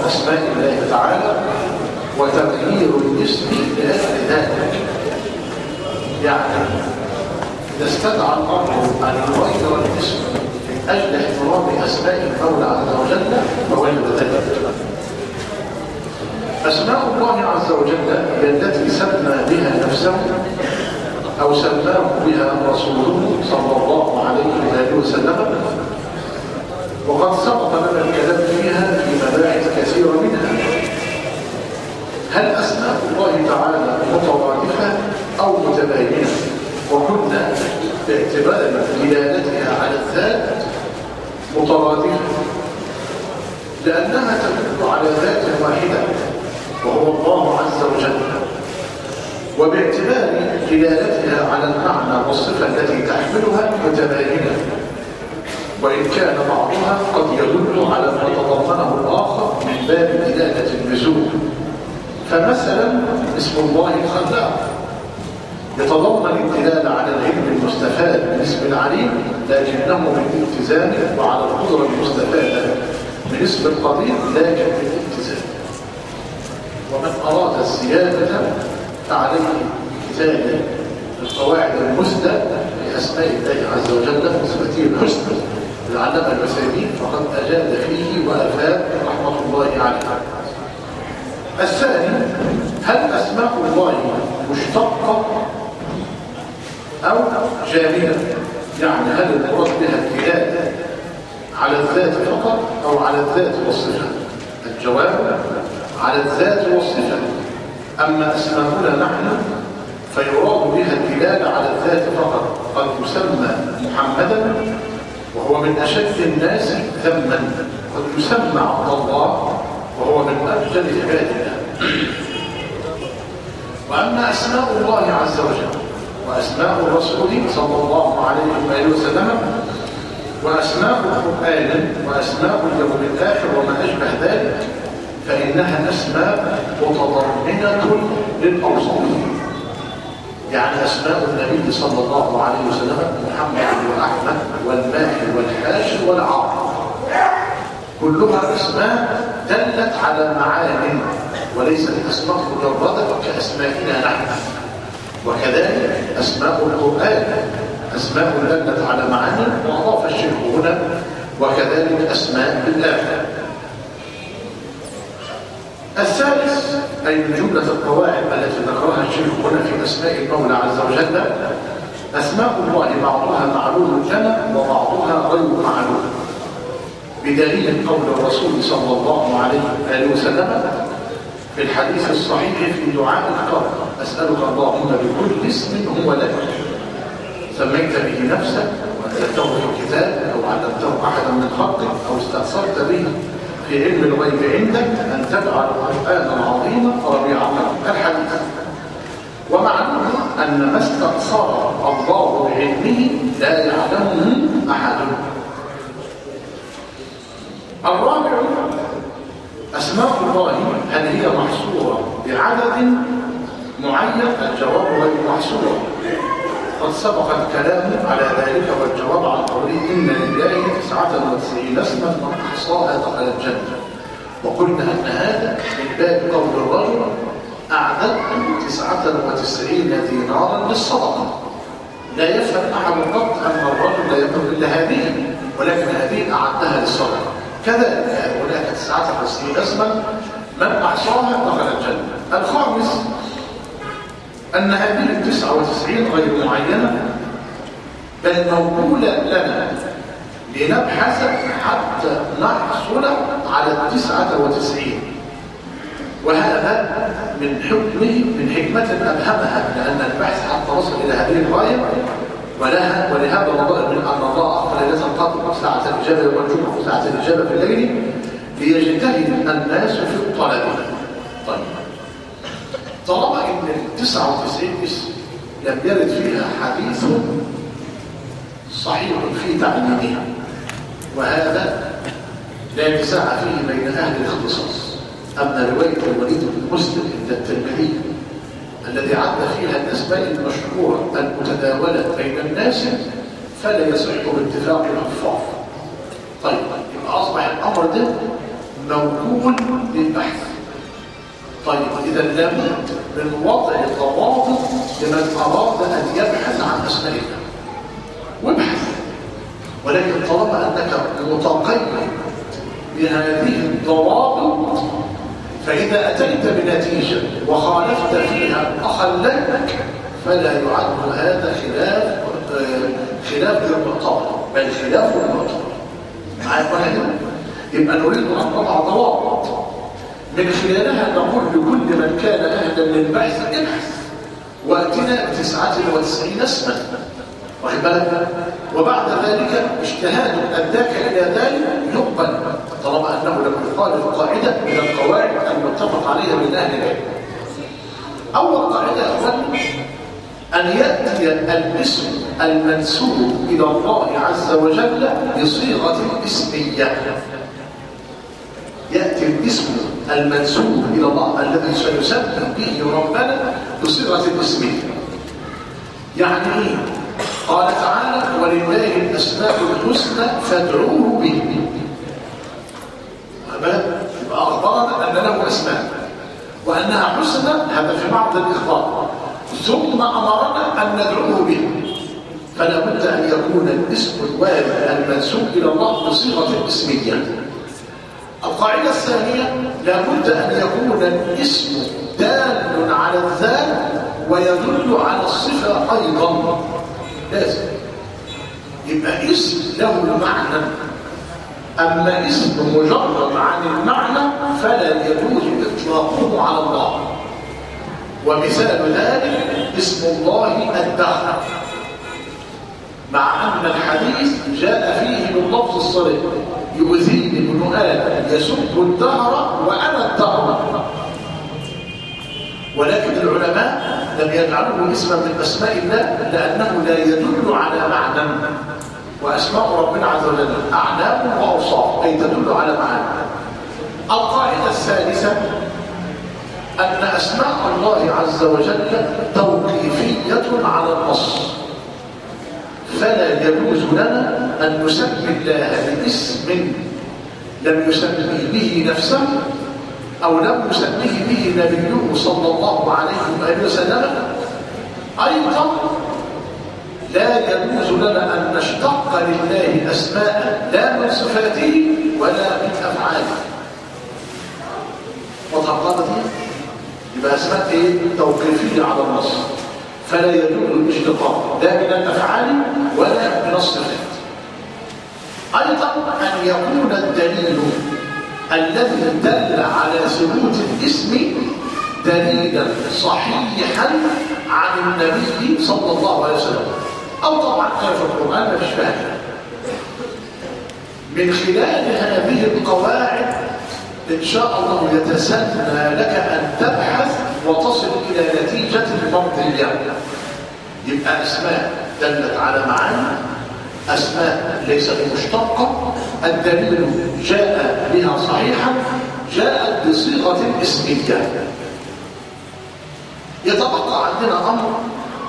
أسماء الله تعالى وتغيير الاسم لأجل ذلك يعني إذا استدعى الأمر أن يغير الاسم من أجل احترام أسماء المولى عز وجل فوجد ذلك أسماء الله عز وجل هي التي سمى بها نفسه أو سماه بها رسوله صلى الله عليه وآله وسلم وقد سبق لنا الكلام فيها في مباحث كثيرة منها هل أسماء الله تعالى مترادفة أو متباينة وكنا باعتبار دلالتها على الذات مترادفة لأنها تدل على ذات واحدة وهو الله عز وجل وباعتبار دلالتها على المعنى والصفة التي تحملها متباينة وإن كان بعضها قد يدل على ما تضمنه الآخر من باب دلالة اللزوم فمثلا اسم الله الخلاق يتضمن الدلالة على العلم المستفاد من اسم العليم لكنه بالالتزام وعلى القدرة المستفادة من اسم القدير لكن بالالتزام ومن أراد الزيادة فعليه كتاب القواعد المسدى لأسماء الله عز وجل نسبته الحسنى لعلم المسلمين فقد أجاد فيه وأفاد رحمة الله عليه الثاني هل أسماء الله مشتقة أو جامدة يعني هل المراد بها الدلالة على الذات فقط أو على الذات والصفة الجواب على الذات والصفة أما أسماؤنا نحن فيراد بها الدلالة على الذات فقط قد يسمى محمدا وهو من أشد الناس ذما قد يسمى عبد الله وهو من أفضل عبادنا وأما أسماء الله عز وجل وأسماء الرسول صلى الله عليه وآله وسلم وأسماء القرآن وأسماء اليوم الآخر وما أشبه ذلك فإنها أسماء متضمنة للأوصاف يعني أسماء النبي صلى الله عليه وسلم محمد وأحمد والماحي والحاشر والعاقب كلها أسماء دلت على معان وليست أسماء مجردة كأسمائنا نحن وكذلك أسماء القرآن أسماء دلت على معاني وأضاف الشيخ هنا وكذلك أسماء الآخر الثالث أي من جملة القواعد التي ذكرها الشيخ هنا في أسماء المولى عز وجل أسماء الله بعضها معلوم لنا وبعضها غير معلوم بدليل قول الرسول صلى الله عليه وآله وسلم في الحديث الصحيح في دعاء القرب أسألك اللهم بكل اسم هو لك سميت به نفسك وأنزلته في كتاب أو علمته أحدا من خلقك أو استأثرت به في علم الغيب عندك أن تجعل القرآن العظيم ربيع قلبك الحديث ومعلوم أن ما استأثر الله بعلمه لا يعلمه أحد الرابع أسماء الله هل هي محصورة بعدد معين الجواب غير محصورة قد سبق الكلام على ذلك والجواب عن قوله إن لله تسعة وتسعين اسما من أحصاها دخل الجنة وقلنا أن هذا من باب قول الرجل أعددت تسعة وتسعين دينارا للصدقة لا يفهم أحد قط أن الرجل لا يقول إلا هذه ولكن هذه أعدها للصدقة كذلك هناك تسعة وتسعين اسما من أحصاها دخل الجنة الخامس أن هذه التسعة وتسعين غير معينة بل موجودة لنا لنبحث حتى نحصل على التسعة وتسعين وهذا من حكمه من حكمة أبهمها لأن البحث حتى وصل إلى هذه الغاية ولها ولهذا نظر من أن الله أخبر ليلة القدر ساعة الإجابة والجمعة وساعة الإجابة في الليل ليجتهد الناس في الطلب طيب طالما ان ال 99 اسم لم يرد فيها حديث صحيح في تعليمها وهذا لا نزاع فيه بين اهل الاختصاص اما روايه الوليد بن مسلم عند الترمذي الذي عد فيها الاسماء المشهوره المتداوله بين الناس فلا يصح باتفاق الحفاظ طيب يبقى اصبح الامر ده موكول للبحث طيب إذا لابد من وضع ضوابط لمن أراد أن يبحث عن أسماء الله وابحث ولكن طالما أنك متقيد بهذه الضوابط فإذا أتيت بنتيجة وخالفت فيها أخا لك فلا يعد هذا خلاف خلاف غير معتبر بل خلاف معتبر معايا واحد يبقى نريد أن نضع ضوابط من خلالها نقول لكل من كان أهلا للبحث ابحث وأتنا بتسعة وتسعين اسما واخد بالك وبعد ذلك اجتهاد أداك إلى ذلك يقبل طالما أنه لم يخالف قاعدة من القواعد المتفق عليها من أهل العلم أول قاعدة أولا أن يأتي الاسم المنسوب إلى الله عز وجل بصيغة اسمية يأتي الاسم المنسوب إلى الله الذي سيسمى به ربنا بصيغة اسمية يعني إيه؟ قال تعالى ولله الأسماء الحسنى فادعوه به يبقى أخبرنا أن له أسماء وأنها حسنى هذا في بعض الإخبار ثم أمرنا أن ندعوه به فلا بد أن يكون الاسم الوارد المنسوب إلى الله بصيغة اسمية القاعدة الثانية لا بد أن يكون الاسم دال على الذات ويدل على الصفة أيضا لازم يبقى اسم له معنى أما اسم مجرد عن المعنى فلا يجوز إطلاقه على الله ومثال ذلك اسم الله الدهر مع أن الحديث جاء فيه باللفظ الصريح يؤذيني ابن آدم يسب الدهر وأنا الدهر ولكن العلماء لم يجعلوه اسما من أسماء الله لأنه لا يدل على معنى وأسماء ربنا عز وجل أعلام وأوصاف أي تدل على معنى القاعدة الثالثة أن أسماء الله عز وجل توقيفية على النص فلا يجوز لنا أن نسمي الله باسم لم يسميه به نفسه أو لم يسميه به نبيه صلى الله عليه وآله وسلم أيضا لا يجوز لنا أن نشتق لله أسماء لا من صفاته ولا من أفعاله وضع دي يبقى أسماء إيه؟ توقيفية على النص فلا يجوز الاشتقاق لا من الأفعال ولا من الصفات أيضا أن يكون الدليل الذي دل على ثبوت الاسم دليلا صحيحا عن النبي صلى الله عليه وسلم أو طبعا آية في القرآن ما فيش فيها من خلال هذه القواعد إن شاء الله يتسنى لك أن تبحث وتصل إلى نتيجة مرضية يبقى أسماء دلت على معاني أسماء ليست مشتقة الدليل جاء بها صحيحا جاءت بصيغة اسمية يتبقى عندنا أمر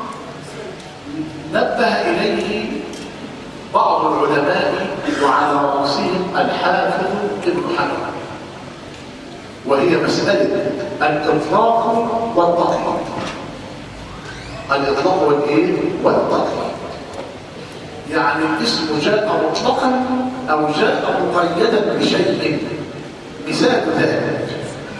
نبه إليه بعض العلماء وعلى رأسهم الحافظ ابن حجر وهي مسألة الإطلاق والتطلق الإطلاق والإيه؟ والتطلق يعني الاسم جاء مطلقا أو جاء مقيدا بشيء مثال ذلك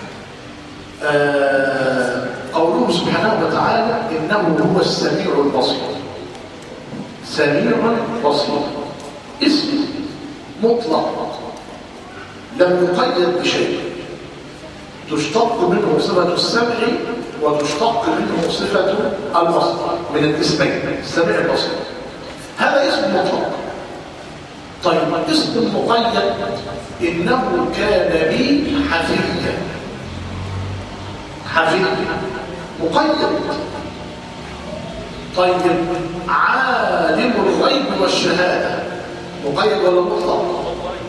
آه قوله سبحانه وتعالى إنه هو السميع البصير سميع بصير اسم مطلق لم يقيد بشيء تشتق منه صفة السمع وتشتق منه صفة البصر من الاسمين السمع البصير هذا اسم مطلق طيب اسم مقيد إنه كان بي حفيا حفيا مقيد طيب عالم الغيب والشهادة مقيد ولا مطلق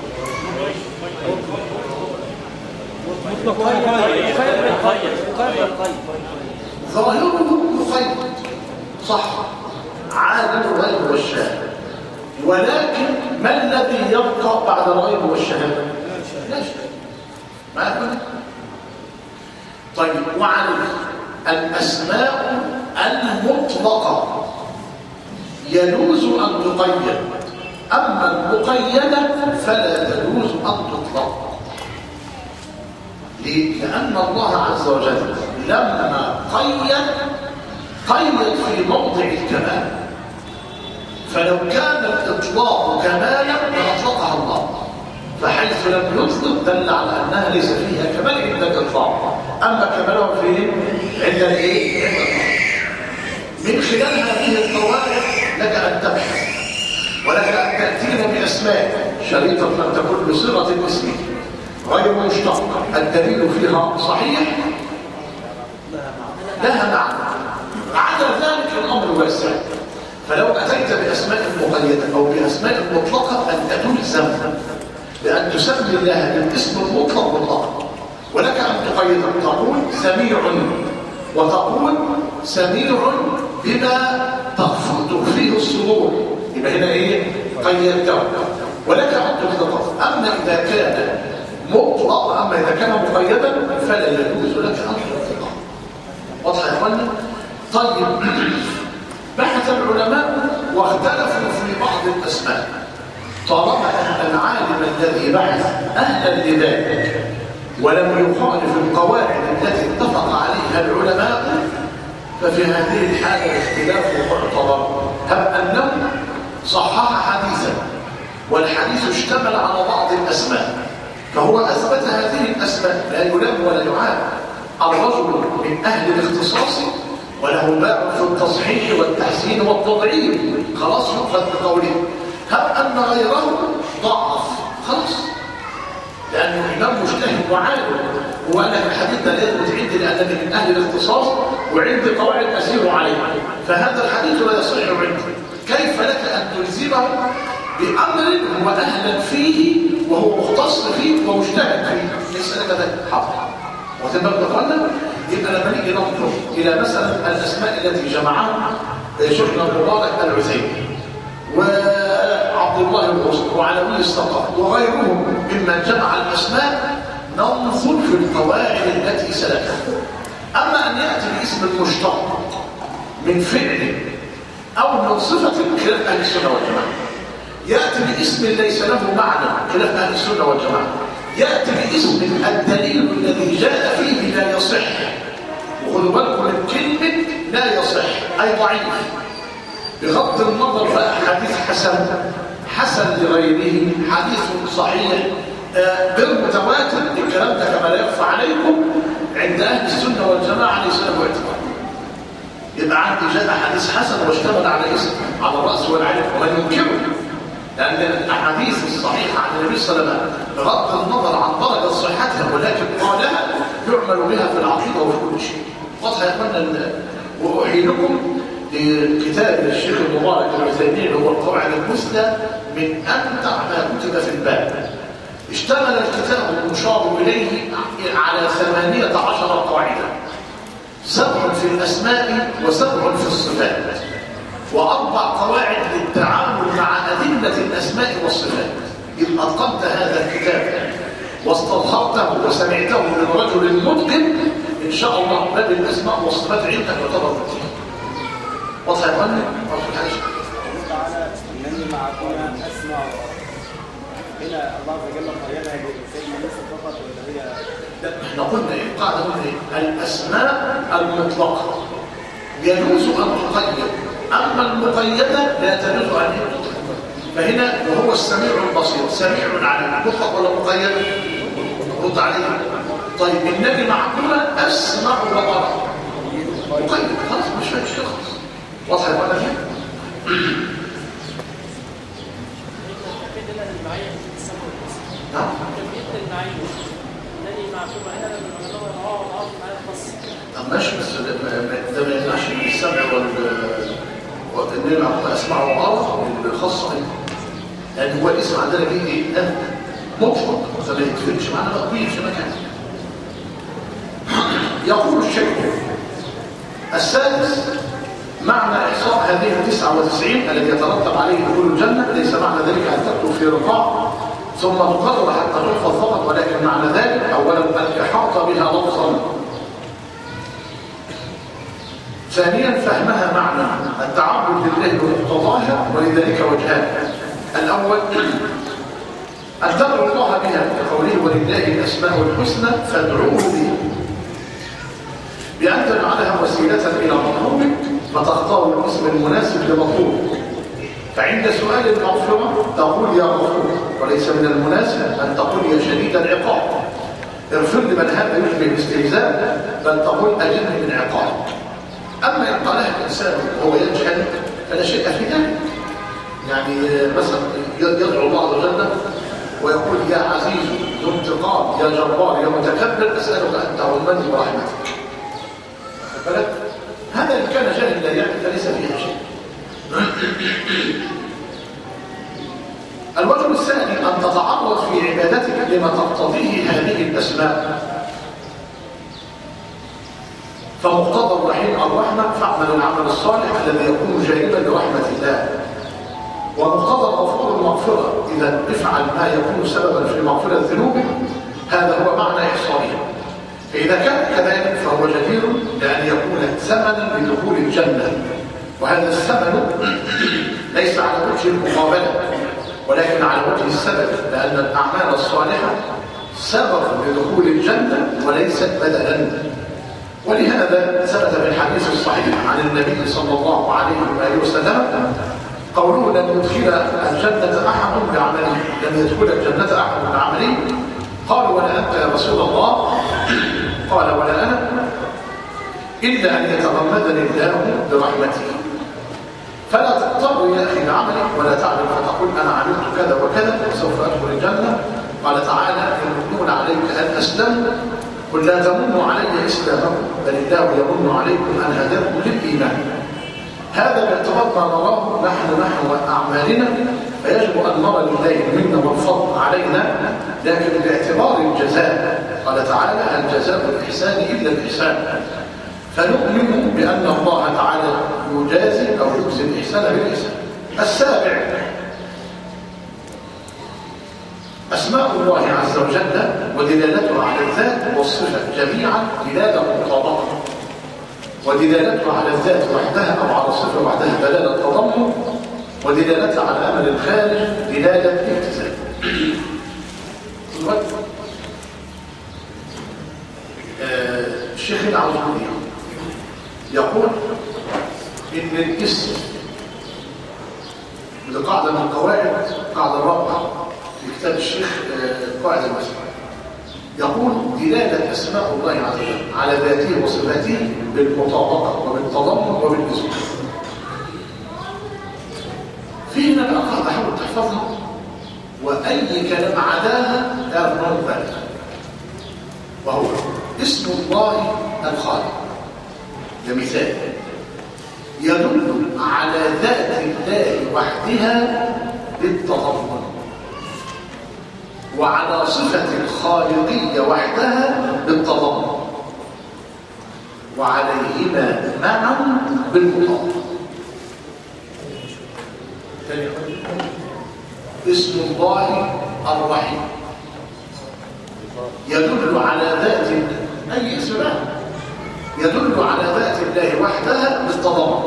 ظاهره مقيد صح عالم الغيب والشهادة ولكن ما الذي يبقى بعد الغيب والشهادة لا شيء ما أكمل طيب وعليه الأسماء المطلقة يجوز أن تقيد أما المقيدة فلا يجوز أن تطلق ليه؟ لأن الله عز وجل لما قيد قيد في موضع الكمال فلو كان الإطلاق كمالا لأطلقها الله فحيث لم يطلق دل على أنها ليس فيها كمال عند الإطلاق أما كمالها فين؟ عند الإيه؟ عند الله من خلال هذه القواعد لك أن تبحث ولك أن تأتينا بأسماء شريطة لم تكن بصيغة الاسم غير مشتق الدليل فيها صحيح لها معنى عدا ذلك الأمر واسع فلو أتيت بأسماء مقيدة أو بأسماء مطلقة أنت تلزم بأن تسمي الله بالاسم المطلق مطلقا ولك أن تقيد تقول سميع وتقول سميع بما تخفض فيه الصدور يبقى هنا ايه قيدته ولك ان تطلقه اما اذا كان مطلق اما اذا كان مقيدا فلا يجوز لك ان تطلقه واضح يا اخوانا طيب بحث العلماء واختلفوا في بعض الاسماء طالما ان العالم الذي بحث اهلا لذلك ولم يخالف القواعد التي اتفق عليها العلماء ففي هذه الحالة الاختلاف معتبر هب أنه صحح حديثا والحديث اشتمل على بعض الأسماء فهو أثبت هذه الأسماء لا يلام ولا يعاب الرجل من أهل الاختصاص وله باع في التصحيح والتحسين والتضعيف خلاص يؤخذ بقوله هب أن غيره ضعف خلاص لأنه إمام مجتهد وعالم هو أن الحديث لا يثبت عندي لأنني من أهل الاختصاص وعندي قواعد أسير عليها فهذا الحديث لا يصح عندي كيف لك أن تلزمه بأمر هو أهلا فيه وهو مختص فيه ومجتهد فيه ليس لك ذلك حق وتبقى قلنا يبقى لما نيجي ننظر إلى مثلا الأسماء التي جمعها شيخنا المبارك العثيمين وعبد الله الغصن وعلوي الثقف وغيرهم ممن جمع الأسماء ننظر في القواعد التي سلكها أما أن يأتي باسم المشتق من فعل أو من صفة خلاف أهل السنة والجماعة يأتي باسم ليس له معنى خلاف أهل السنة والجماعة يأتي باسم الدليل الذي جاء فيه لا يصح وخذوا بالكم من كلمة لا يصح أي ضعيف بغض النظر بقى حديث حسن حسن لغيره حديث صحيح غير متواتر الكلام ده كما لا يخفى عليكم عند اهل السنه والجماعه ليس له اعتبار يبقى عندي جاء حديث حسن واشتمل على اسم على الراس والعين ومن ينكره لان الاحاديث الصحيحه عن النبي صلى الله عليه وسلم بغض النظر عن درجه صحتها ولكن قالها يعمل بها في العقيده وفي كل شيء واضح يا اخوانا واحيلكم لكتاب الشيخ المبارك العثيمين هو القواعد المثلى من امتع ما كتب في الباب اشتمل الكتاب المشار اليه على ثمانيه عشر قاعده سبع في الاسماء وسبع في الصفات واربع قواعد للتعامل مع ادله الاسماء والصفات اذ اتقنت هذا الكتاب واستظهرته وسمعته من رجل متقن ان شاء الله باب الاسماء والصفات عندك يعتبر فتيح واضح يا اخوانا واضح الحاجه تعالى انني معكم اسمع هنا الله عز وجل قيدها بسيدنا يوسف فقط ولا هي احنا قلنا ايه قاعده قلنا ايه الاسماء المطلقه يجوز ان تقيد اما المقيده لا تجوز ان تطلق فهنا وهو السميع البصير سميع عليم مطلق ولا مقيد رد عليه طيب النبي معقوله اسمع وارى مقيد خلاص مش فاهم شيء خالص واضح يا اخوانا نعم طب ماشي بس ده ما- ده ما يمنعش من السمع وال وان انا اسمع وارى الخاصه بيه لان هو الاسم عندنا فيه ايه؟ ده مطلق فما يتفرقش معانا بقى كل في مكان يقول الشيخ السادس معنى إحصاء هذه التسعة وتسعين الذي يترتب عليه دخول الجنة ليس معنى ذلك أن تكتب في رقاع ثم تقرر حتى تحفظ فقط ولكن معنى ذلك اولا الاحاطه بها لفظا ثانيا فهمها معنى التعبد لله بمقتضاها ولذلك وجهان الاول ان تدعو الله بها كقوله ولله الاسماء الحسنى فادعوه بها بان تجعلها وسيله الى مطلوبك فتختار الاسم المناسب لمطلوبك فعند سؤال المغفرة تقول يا غفور وليس من المناسب أن تقول يا شديد العقاب اغفر لمن هذا يشبه الاستهزاء بل تقول أجرني من عقاب أما إن قالها الإنسان وهو يجهل فلا شيء في ذلك يعني مثلا يدعو الله عز وجل ويقول يا عزيز ذو انتقام يا جبار يا متكبر أسألك أن تعمني برحمتك بالك هذا إن كان جاهل لا يعرف فليس فيها شيء الوجه الثاني أن تتعرض في عبادتك لما تقتضيه هذه الأسماء فمقتضى الرحيم الرحمة فاعمل العمل الصالح الذي يكون جانبا لرحمة الله ومقتضى الغفور المغفرة إذا افعل ما يكون سببا في مغفرة ذنوبك هذا هو معنى إحصائها فإذا كان كذلك فهو جدير بأن يكون ثمنا لدخول الجنة وهذا الثمن ليس على وجه المقابلة ولكن على وجه السبب لأن الأعمال الصالحة سبب لدخول الجنة وليست بدلا ولهذا ثبت في الحديث الصحيح عن النبي صلى الله عليه وآله وسلم قوله لن يدخل الجنة أحد بعمله لن يدخل الجنة أحد بعمله قالوا ولا أنت يا رسول الله قال ولا أنا إلا أن يتغمدني الله برحمته فلا تضطر يا أخي بعملك ولا تعمل فتقول أنا عملت كذا وكذا وسوف أدخل الجنة قال تعالى يمنون عليك أن أسلموا قل لا تمنوا علي إسلامكم بل الله يمن عليكم أن هداكم للإيمان هذا باعتبار ما نراه نحن نحو أعمالنا فيجب أن نرى لله المنة والفضل علينا لكن باعتبار الجزاء قال تعالى هل جزاء الإحسان إلا الإحسان فنؤمن بأن الله تعالى يجازي أو يجزي الإحسان بالإحسان السابع أسماء الله عز وجل ودلالته على الذات والصفة جميعا دلالة مطابقة ودلالته على الذات وحدها أو على الصفة وحدها دلالة تضمن ودلالتها على أمل الخارج دلالة التزام الشيخ العوضي يقول إن الاسم ودي قاعدة من القواعد قاعدة رابعة في كتاب الشيخ قاعدة المسلم يقول دلالة أسماء الله عز وجل على ذاته وصفاته بالمطابقة وبالتضمن وبالاسم في هنا بقى قاعدة حاول تحفظها وأي كلام عداها يعرف ذلك وهو اسم الله الخالق ده مثال يدل على ذات الله وحدها بالتضمن وعلى صفة الخالقية وحدها بالتضمن وعليهما معا بالمطابقة اسم الله الرحيم يدل على ذات أي اسم يدل على ذات الله وحدها بالتضمن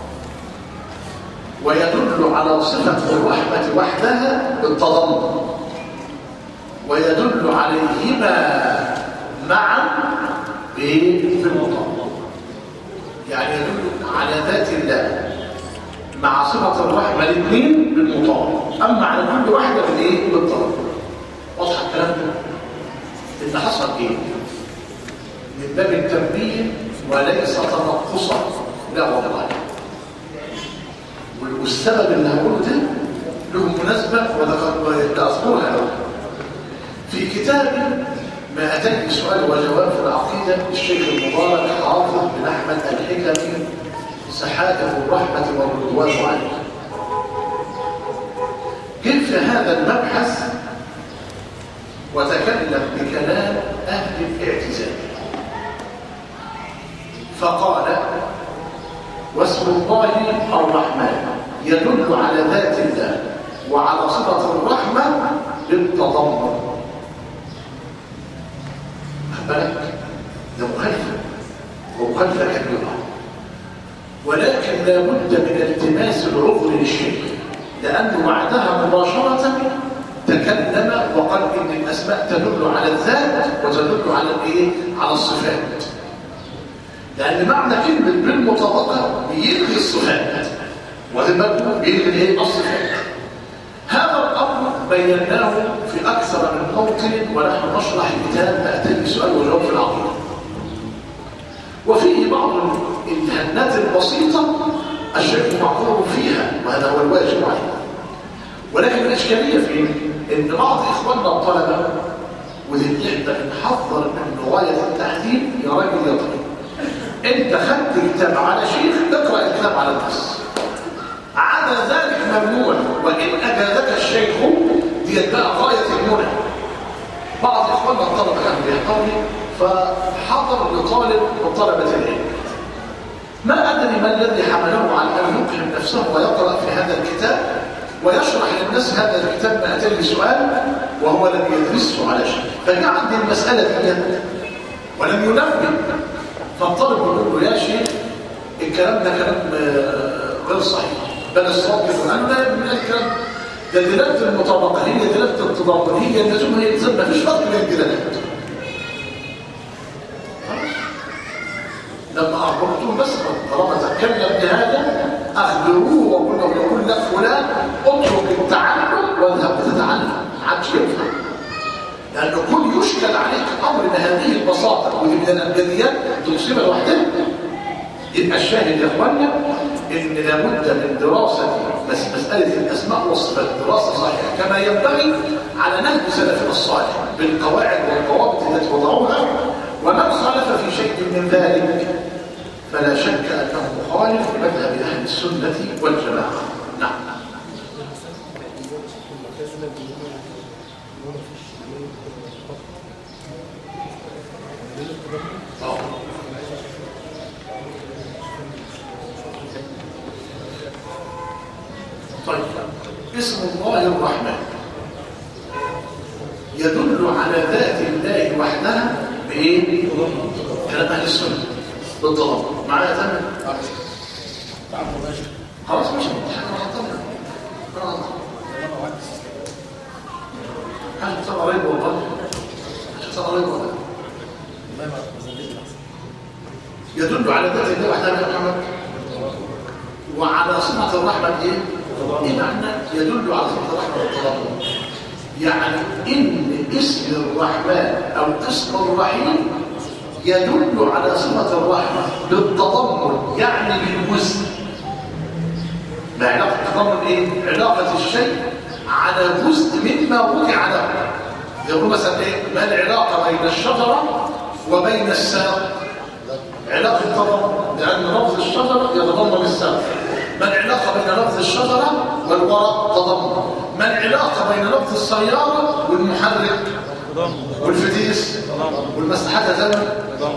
ويدل على صفة الرحمة وحدها بالتضمن ويدل عليهما معا بالمطابقة يعني يدل على ذات الله مع صفة الرحمة الاثنين بالمطابقة أما على كل واحدة بالايه بالتضمن واضح الكلام ده اللي حصل ايه من باب التنبيه وليس تنقصا لا والله والسبب اللي هقوله ده له مناسبة وذكرها له في كتاب ما أتاني سؤال وجواب في العقيدة الشيخ المبارك حافظ بن أحمد الحكمي سحائف الرحمة والرضوان عليه كيف هذا المبحث وتكلم بكلام أهل الاعتزال فقال واسم الله الرحمن يدل على ذات الله وعلى صفة الرحمة للتضمن بالك ده مخالفة ومخالفة كبيرة ولكن لا بد من التماس العذر للشيخ لأنه بعدها مباشرة تكلم وقال إن الأسماء تدل على الذات وتدل على الإيه؟ على الصفات لأن معنى كلمة بالمطابقة بيلغي الصفات وهذا بيلغي الإيه؟ الصفات هذا الأمر بيناه في أكثر من موطن ونحن نشرح كتاب أتاني سؤال وجواب في العقيدة وفيه بعض الهنات البسيطة الشيخ معقول فيها وهذا هو الواجب عليه ولكن الإشكالية في إن بعض إخواننا الطلبة ودي إحدى بنحذر من غاية التحذير يا راجل يا طبيب أنت خدت كتاب على شيخ اقرأ الكتاب على الناس عدا ذلك ممنوع وإن أجازك الشيخ دي بقى غاية المنى بعض إخواننا الطلبة كانوا بيحضرني فحضر لطالب من طلبة العلم ما أدري ما الذي حمله على أن يقحم نفسه ويقرأ في هذا الكتاب ويشرح للناس هذا الكتاب ما أتاني سؤال وهو لم يدرسه على شيء فجاء عندي المسألة دي ولم ينبه فالطالب يقول له يا شيخ الكلام ده كلام غير صحيح بل الصواب يقول أنا لا من الكلام ده دلالة المطابقة هي دلالة التضامن هي اللزوم هي الزم مفيش فرق بين الدلالات لما أخبرتهم بس طالما تكلم بهذا أخبروه وقل له يقول لك فلان اترك التعلم واذهب تتعلم عادش يفهم لأن كل يشكل عليك أمر من هذه البساطة ودي من الأبجديات تصيب لوحدها يبقى الشاهد يا إخواننا إن لابد من دراسة بس مسألة الأسماء والصفات دراسة صحيحة كما ينبغي على نهج سلفنا الصالح بالقواعد والضوابط التي وضعوها ومن خالف في شيء من ذلك فلا شك أنه مخالف لمذهب أهل السنة والجماعة نعم طيب اسم الله الرحمن يدل على ذات الله وحدها بايه كلام اهل السنه بالضبط معايا تمام خلاص ماشي هل ترى ريب والله هل ترى ريب والله يدل على ذات الله وحدها يا محمد وعلى صفه الرحمه ايه ايه معنى يدل على صفه الرحمه والتضامن يعني ان اسم الرحمن او اسم الرحيم يدل على صفة الرحمة بالتضمن يعني بالوزن ما علاقة التضمن ايه؟ علاقة الشيء على جزء مما وقع له يقول مثلا ايه؟ ما العلاقة بين الشجرة وبين الساق علاقة التضمن لأن لفظ الشجرة يتضمن الساق ما العلاقة بين لفظ الشجرة والورق تضمن ما العلاقة بين لفظ السيارة والمحرك والفتيس والمساحات زمن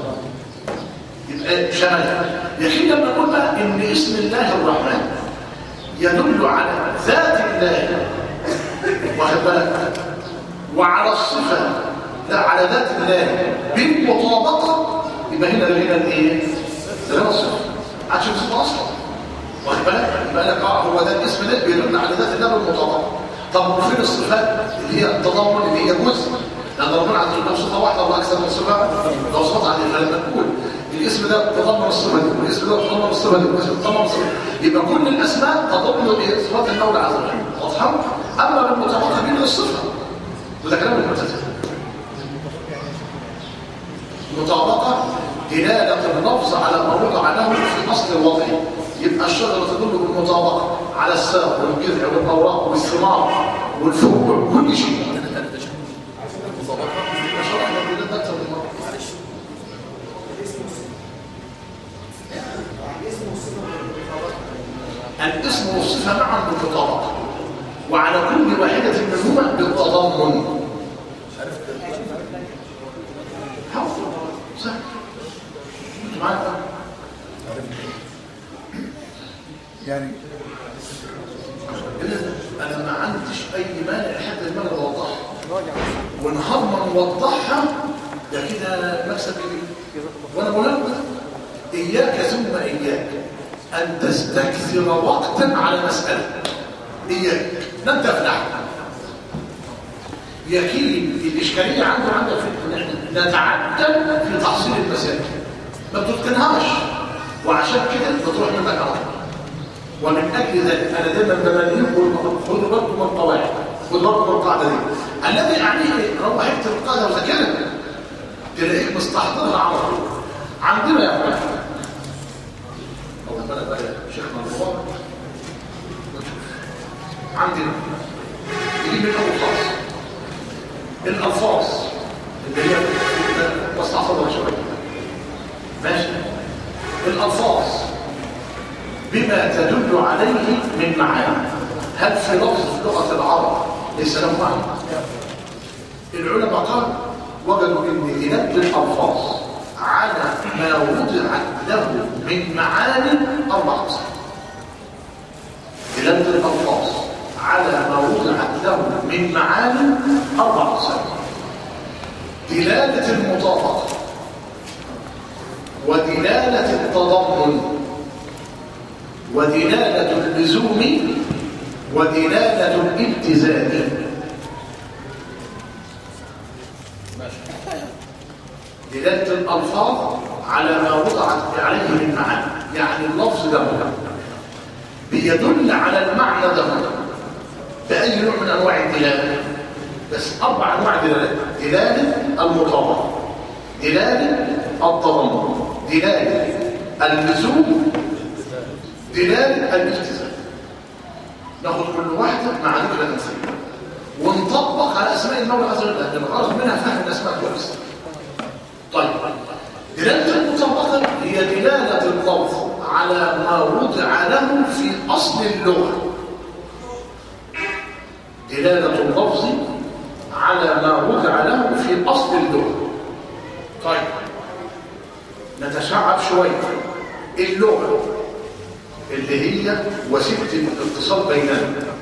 يبقى شمل لكن لما نقول بقى ان اسم الله الرحمن يدل على ذات الله واخد بالك وعلى الصفه لا على ذات الله بالمطابقه يبقى هنا لغينا الايه؟ ده الصفه عشان الصفه اصلا واخد بالك يبقى لك اه هو ده الاسم ده بيدل على ذات الله بالمطابقه طب وفين الصفات اللي هي التضامن اللي هي جزء لأن ربنا عز وجل صفة واحدة وأكثر من صفة لو صفة عليه فلما نقول الاسم ده تضمن الصفة دي والاسم ده تضمن الصفة دي والاسم ده تضمن الصفة دي يبقى كل الأسماء تضمن صفات المولى عز وجل واضحة؟ أما بالمطابقة بين الصفة وده كلام المعتزلة مطابقة دلالة اللفظ على ما وضع له في أصل الوضع يبقى الشجرة تدل بالمطابقة على الساق والجذع والأوراق والثمار والفروع كل شيء الاسم والصفة معا بالمطابقة وعلى كل واحدة منهما بالتضمن حاول سهل انت معاك يعني انا ما عنديش اي مانع لحد المانع اوضحه ونهار ما نوضحها ده كده مكسب كبير وانا بقول لك اياك ثم اياك ان تستكثر وقتا على مساله اياك لن تفلح يكيل الاشكاليه عنده عندك في ان احنا نتعدى في تحصيل المسائل ما بتتقنهاش وعشان كده بتروح منك على طول ومن اجل ذلك انا دايما بمليكم خدوا بالكم من القواعد خدوا بالكم من القاعده دي الذي عليه روح اكتب القاعده وذاكرها تلاقيك مستحضرها على طول عندنا يا اخوان الله بالك بقى يا شيخنا المبارك عندنا نجيب من اول خالص الالفاظ اللي هي واستحفظها شويه ماشي الالفاظ بما تدل عليه من معاني هل في لفظ في لغه العرب ليس له معنى العلماء قالوا وجدوا ان دلاله الالفاظ على ما وضع له من معاني اربع اقسام دلاله الالفاظ على ما وضع له من معاني اربع اقسام دلاله المطابقه ودلاله التضمن ودلاله اللزوم ودلاله الالتزام دلاله الالفاظ على ما وضعت عليه من معاني يعني اللفظ ده بيدل على المعنى ده باي نوع من انواع الدلاله بس اربع انواع دلاله دلاله المطابقه دلاله التضمن دلاله اللزوم دلاله الالتزام ناخد كل واحده مع ذكر الامثله ونطبق على اسماء المولى عز وجل لان الغرض منها فهم الاسماء كويس طيب دلاله المطابقه هي دلاله اللفظ على ما وضع له في اصل اللغه دلاله اللفظ على ما وضع له في اصل اللغه طيب نتشعب شويه اللغه اللي هي وسيله الاتصال بيننا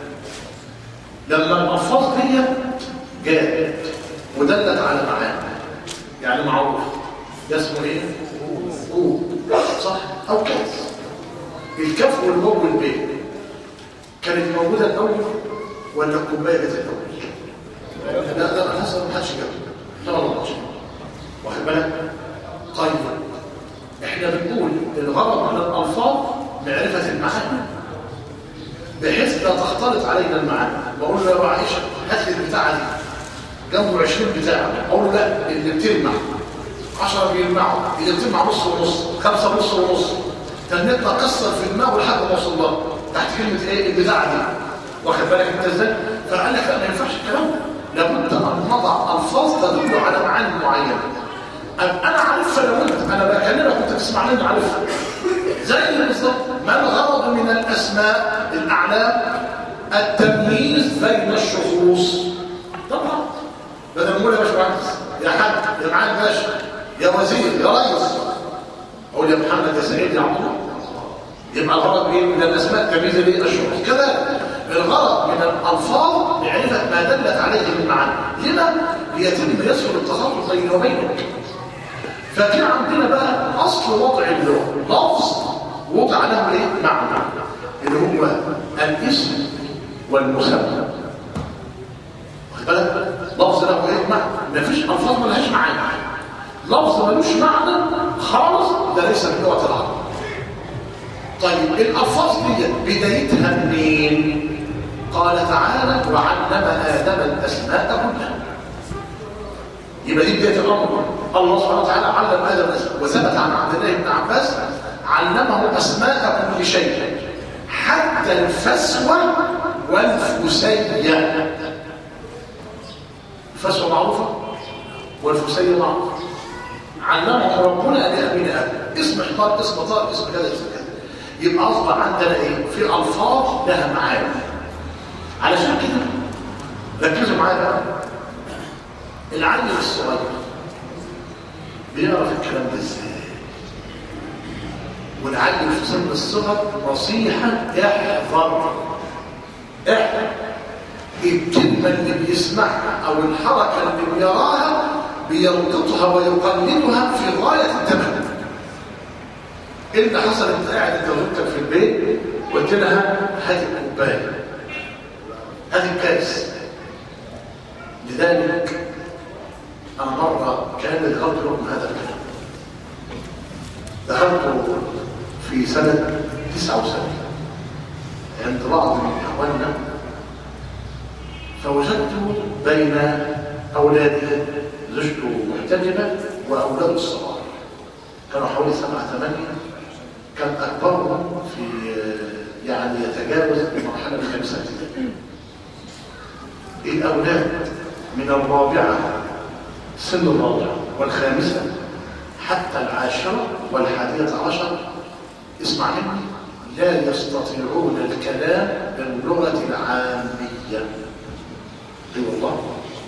لما الالفاظ دي جاءت ودلت على معاني يعني معروف ده اسمه ايه قول صح او كاس الكاف والواو والباء كانت موجوده الاول ولا الكوبايه جت الاول لا لا انا حسب ما حدش جاب لا والله واخد بالك طيب احنا بنقول الغرض من الالفاظ معرفه المعاني بحيث لا تختلط علينا المعاني بقول له يا عائشه هات لي البتاعه دي جنبه 20 بتاعه اقول له لا اللي بتلمع 10 بيلمعوا اللي بتلمع نص ونص خمسه نص ونص تنطلع كسر في الماء لحد ما وصل له تحت كلمه ايه البتاعه دي واخد بالك انت ازاي فقال لك لا ما ينفعش الكلام لابد ان نضع الفاظ تدل على معاني معينه انا عارفها لو انت انا بكلمك وانت تسمع مني عارفها زي بالظبط ما الغرض من الاسماء الاعلام التمييز بين الشخوص طبعا بدل ما نقول يا باشمهندس يا حاج يا معالي باشا يا وزير يا ريس اقول يا محمد يا سعيد يا عبد الله يبقى الغرض ايه من الاسماء تمييز الايه الشخوص كذلك الغرض من الالفاظ معرفه ما دلت عليه من معاني لما ليتم يسهل التخاطب بيني وبينك ففي عندنا بقى اصل وضع اللغه لفظ وضع له ايه معنى اللي هو الاسم والمسمى واخد بالك لفظ له ايه معنى مفيش الفاظ ملهاش معنى لفظ ملوش معنى خالص ده ليس من لغه العرب طيب الالفاظ دي بدايتها منين قال تعالى وعلم ادم الاسماء كلها يبقى دي بدايه الامر الله سبحانه وتعالى علم ادم الاسماء وثبت عن عبد الله بن عباس علمه اسماء كل شيء حتى الفسوه والفسيه الفسوه معروفه والفسيه معروفه علمهم ربنا لابينا ادم اسم حمار اسم طار اسم كذا اسم كذا يبقى اصبح عندنا ايه في الفاظ لها معاني علشان كده ركزوا معايا بقى العيل الصغير بيعرف الكلام ده ازاي والعيل في سن الصغر نصيحه احذر احذر الكلمه الكلمة اللي بيسمعها أو الحركة اللي بيراها بيلقطها ويقلدها في غاية التمام ايه اللي حصل انت قاعد انت وزوجتك في البيت قلت لها هات الكوبايه هات الكاس لذلك انا مره كان ذكرت لكم هذا الكلام دخلت في سنه 79 عند بعض من اخواننا فوجدت بين اولادي زوجته محتجبه واولاده الصغار كانوا حوالي سبعه ثمانيه كان أكبرهم في يعني يتجاوز المرحلة الخامسة ابتدائي. الأولاد من الرابعة سن الرابعة والخامسة حتى العاشرة والحادية عشر اسمع مني لا يستطيعون الكلام باللغة العامية اي والله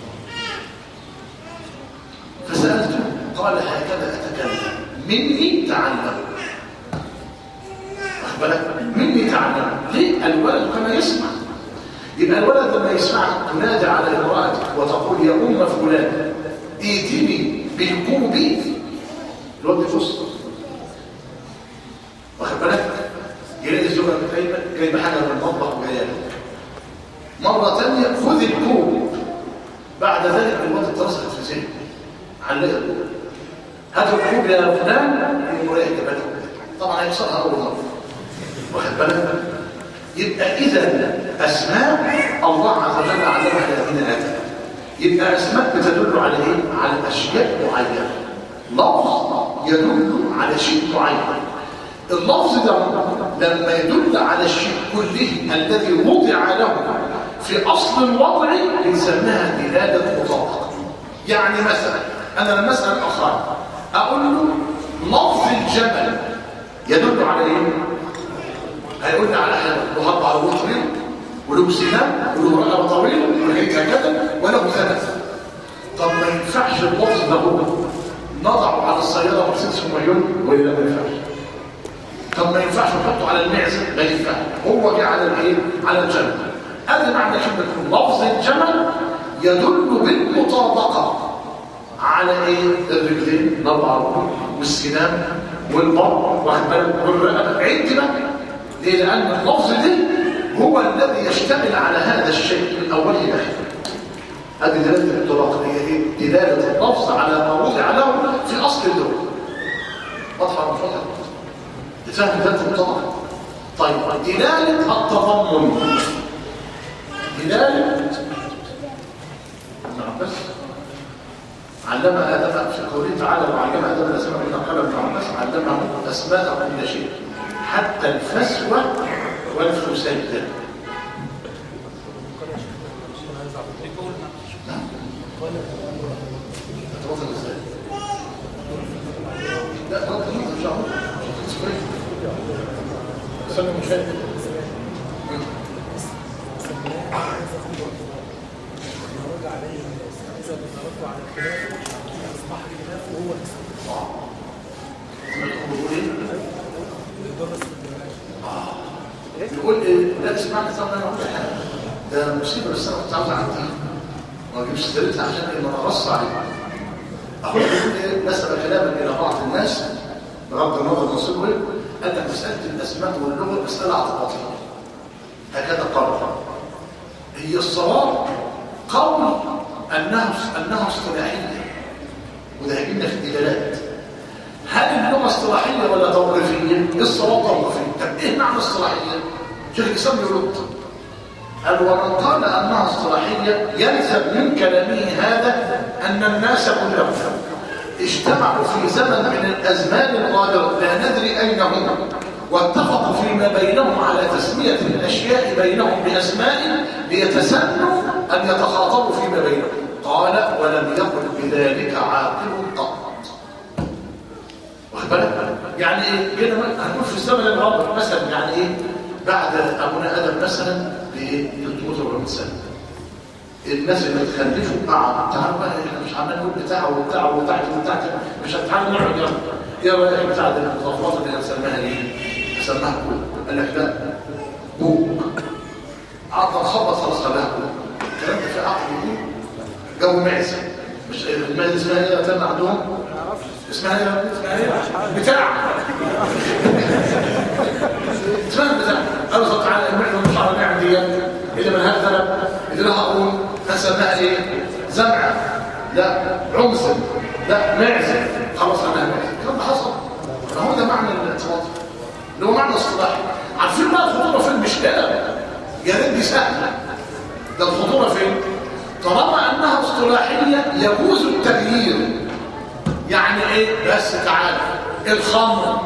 فسألته قال هكذا أتكلم مني تعلم بالك مني تعلم ليه الولد كما يسمع يبقى الولد لما يسمعك تنادي على امرأتك وتقول يا أم فلان ائتني بالكوب الولد يبص واخد بالك يلاقي الزوجة جايبة جايبة حاجة من المطبخ وجايه مرة ثانية خذ الكوب بعد ذلك الولد اترسخت في ذهنه علق الكوب هات الكوب يا فلان يقوم رايح جبل طبعا هيكسرها أول مرة واخد بالك يبقى اذا اسماء الله عز وجل علمها الذين اتى يبقى اسماء بتدل على ايه على اشياء معينه لفظ يدل على شيء معين اللفظ ده لما يدل على الشيء كله الذي وضع له في اصل الوضع بنسميها دلاله مطابقه يعني مثلا انا لما اسال اخاي اقول له لفظ الجمل يدل على ايه هيقول لي على حاجه له اربع رجول طويل وله سنان وله رقبه طويله وله كذا وله ثلاث طب ما ينفعش اللفظ ده هو نضعه على السياره مرسيدس مليون ولا ما ينفعش طب ما ينفعش نحطه على المعزه ما ينفعش هو جه على الايه على الجمل هذا معنى كلمه لفظ الجمل يدل بالمطابقه على ايه الرجلين الاربع رجول والسنان والبطن واخد بالك والرقبه عد بقى ليه؟ لأن اللفظ ده هو الذي يشتمل على هذا الشيء من أوله إلى آخره. هذه دلالة الانطلاق هي ايه؟ دلالة اللفظ على ما وضع له في أصل اللغة. واضحة مش واضحة؟ تفهم دلالة الانطلاق. طيب دلالة التضمن. دلالة نعم بس علم آدم في قوله تعالى وعلم آدم الأسماء من قال ابن عباس علمه أسماء كل شيء حتى الفسوة والفسيدة لا تفضل ان شاء الله سلم مشاهد يقول ايه لا اسمعني طب انا اقول حاجه ده مصيبه بس انا كنت عاوز اعديها ما اجيبش سيرتها عشان ايه ما اغص عليها اقول يقول ايه نسب كلاما الى بعض الناس بغض النظر نصيبه ايه قال لك مساله الاسماء واللغه مساله اعتقاديه هكذا قال هي الصواب قول انه انه اصطلاحيه وده هيجينا في الدلالات هل اللغه اصطلاحيه ولا توقيفيه؟ الصواب توقيفيه طب ايه معنى اصطلاحيه؟ شيخ الاسلام يرد قال ومن قال انها اصطلاحيه يلزم من كلامه هذا ان الناس كلهم اجتمعوا في زمن من الازمان الغابره لا ندري اين هم واتفقوا فيما بينهم على تسميه الاشياء بينهم باسماء ليتسنوا ان يتخاطبوا فيما بينهم قال ولم يقل بذلك عاقل قط واخد بالك يعني ايه جينا هنقول في الزمن الغابر مثلا يعني ايه بعد ابونا ادم مثلا ب 340 سنه الناس اللي تخلفوا قعدوا تعالوا بقى احنا مش عمال نقول بتاعه وبتاعه وبتاعته وبتاعته مش هتعالوا نقعد يلا ايه رايك بتاع ده المضافات اللي هنسميها ايه؟ هنسميها كوك قال لك لا كوك قعدنا نخبط خلاص خلاها كوك الكلام ده في عقل دي جو معزه مش المعزه اسمها ايه تاني عندهم اسمها ايه اسمها ايه بتاع اسمها بتاع قال الله تعالى المعزه مش على نعم دي اذا من هذا اذا لها قرون هسميها ايه زمعه لا عمزه لا معزه خلاص انا معزه الكلام ده حصل فهو ده معنى الاعتراض اللي هو معنى اصطلاحي عارفين بقى الخطوره فين مش كده يا ريت دي سهله ده الخطوره فين طالما انها اصطلاحيه يجوز التغيير يعني ايه بس تعالى الخمر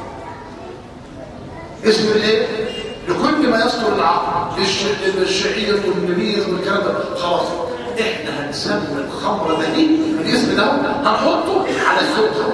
اسم الايه لكل ما يصدر العقل للش- للشعير والنبيذ والكلام ده خلاص احنا هنسمي الخمر ده دي الاسم ده هنحطه على السلطه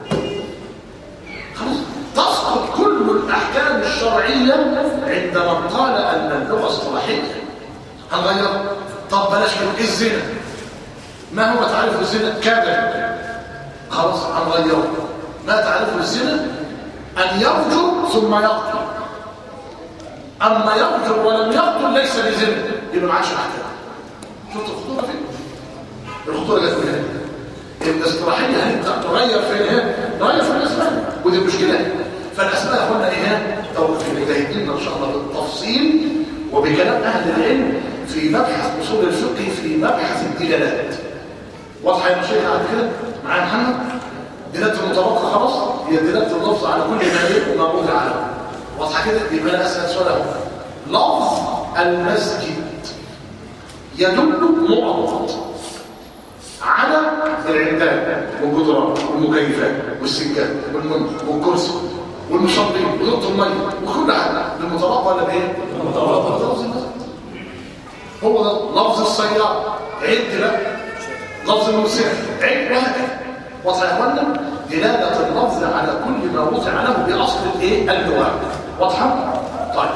خلاص تسقط كل الاحكام الشرعيه عندما قال ان اللغه اصطلاحيه هنغير طب بلاش كده إيه الزنا ما هو تعريف الزنا كذا خلاص هنغيره ما تعريف الزنا ان يرجو ثم يقتل اما يقتل ولم يقتل ليس بزنا يبقى ما عادش احكام شفت الخطوره فين الخطوره جت من هنا الاصطلاحيه هنبدا تغير فين هنا نغير في الاسماء ودي المشكله فالاسماء هنا ايه توقف المجتهدين ان شاء الله بالتفصيل وبكلام اهل العلم في مبحث اصول الفقه في مبحث الدلالات واضحه يا شيخ بعد كده معايا محمد دلاله المتوقع خلاص هي دلاله اللفظ على كل ما يليق وما وضع عليه واضحه كده يبقى انا اسال سؤال اهو لفظ المسجد يدل معرض على العمدان والجدران والمكيفات والسجاد والمنبر والكرسي والمصلين ونقط الميه وكل حاجه بالمتوقع ولا بايه؟ بالمتوقع لفظ المسجد هو ده لفظ السياره عد بقى لفظ الموسيقى عد وهكذا واضح يا اخوانا دلاله اللفظ على كل ما وضع له باصل الايه اللغه واضحه طيب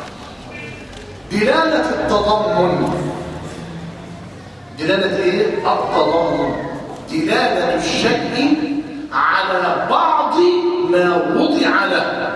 دلاله التضمن دلاله ايه التضمن دلاله الشيء على بعض ما وضع له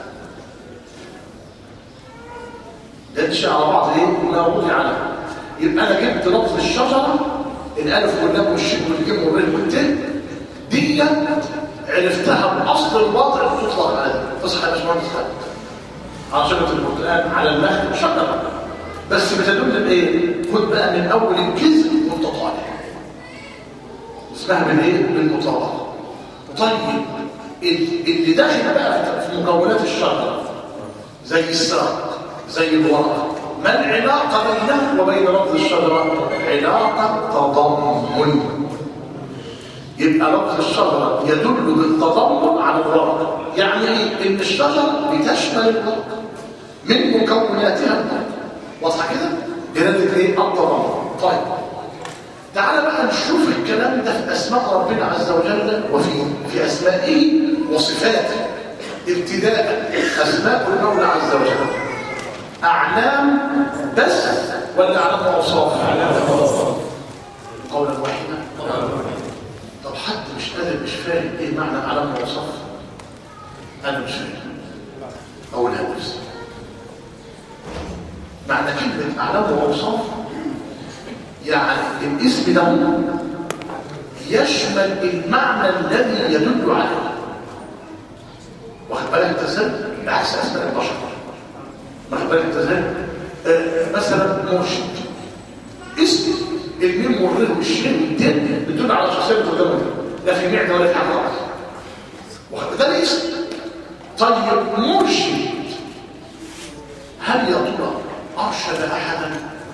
ده الشيء على بعض ايه ما وضع له يبقى انا جبت لفظ الشجره الالف واللام والشين والجيم والرين والتاء دي عرفتها باصل الوضع اللي تطلق عليه تصحى يا باشمهندس خالد على شجره البرتقال على المخ شجره بس بتدل بايه خد بقى من اول الجزء وانت طالع اسمها من ايه بالمطابقه طيب ال- اللي داخل بقى في مكونات الشجره زي الساق زي الورقه ما العلاقه بينه وبين لفظ الشجره علاقه تضمن يبقى لفظ الشجره يدل بالتضمن على الورقه يعني ايه ان الشجره بتشمل الورقه من مكوناتها الورقه واضحه كده دلاله ايه التضمن طيب تعال بقى نشوف الكلام ده في اسماء ربنا عز وجل وفي في اسمائه وصفاته ابتداء اسماء المولى عز وجل اعلام بس ولا اعلام واوصاف قولا واحدا طب حد مش قادر مش فاهم ايه معنى اعلام واوصاف انا مش فاهم اقولها نفسي معنى كلمه اعلام واوصاف يعني الاسم ده يشمل المعنى الذي يدل عليه واخد بالك انت ازاي بعكس اسماء البشر واخد بالك انت ازاي آه، مثلا مرشد اسم الميم والر والشين والدين بتدل على شخصيه قدامك لا في معده ولا في حاجه خالص واخد ده الاسم طيب مرشد هل يا ترى ارشد احدا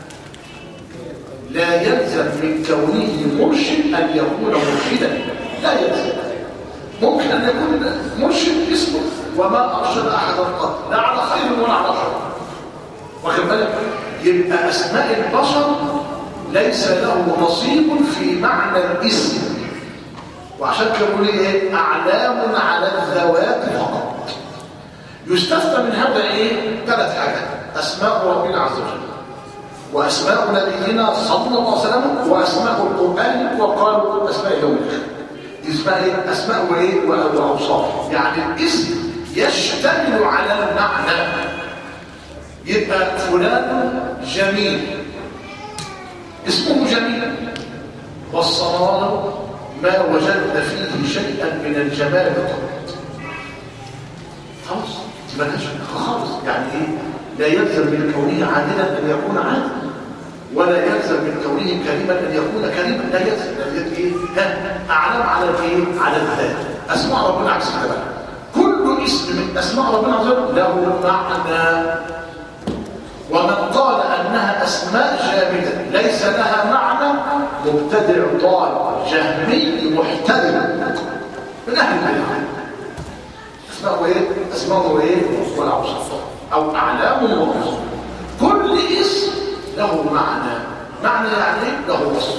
لا يلزم من كونه مرشد أن يكون مرشدا لا يلزم ممكن أن يكون مرشد اسمه وما أرشد أحدا قط لا على خير ولا على شر واخد بالك يبقى أسماء البشر ليس له نصيب في معنى الاسم وعشان كده بيقول ايه اعلام على الذوات فقط يستثنى من هذا ايه ثلاث حاجات اسماء ربنا عز وجل واسماء نبينا صلى الله عليه وسلم واسماء القران وقالوا اسماء يوم الاخر دي اسمها ايه اسماء وايه واوصاف يعني الاسم يشتمل على المعنى يبقى فلان جميل اسمه جميل والصمام ما وجدنا فيه شيئا من الجمال قط خلاص ملهاش خالص يعني ايه لا يلزم من كونه عادلا ان يكون عادلا ولا يلزم من كونه كريما ان يكون كريما لا يلزم لا ايه ها اعلم على الايه على الذات اسماء ربنا عكس كده بقى كل اسم من اسماء ربنا عز وجل له معنى ومن قال انها اسماء جامده ليس لها معنى مبتدع ضال جهمي محترم من اهل البدع اسماء ايه اسماء ايه ولا اوصاف او اعلام ووصف كل اسم له معنى معنى يعني ايه له وصف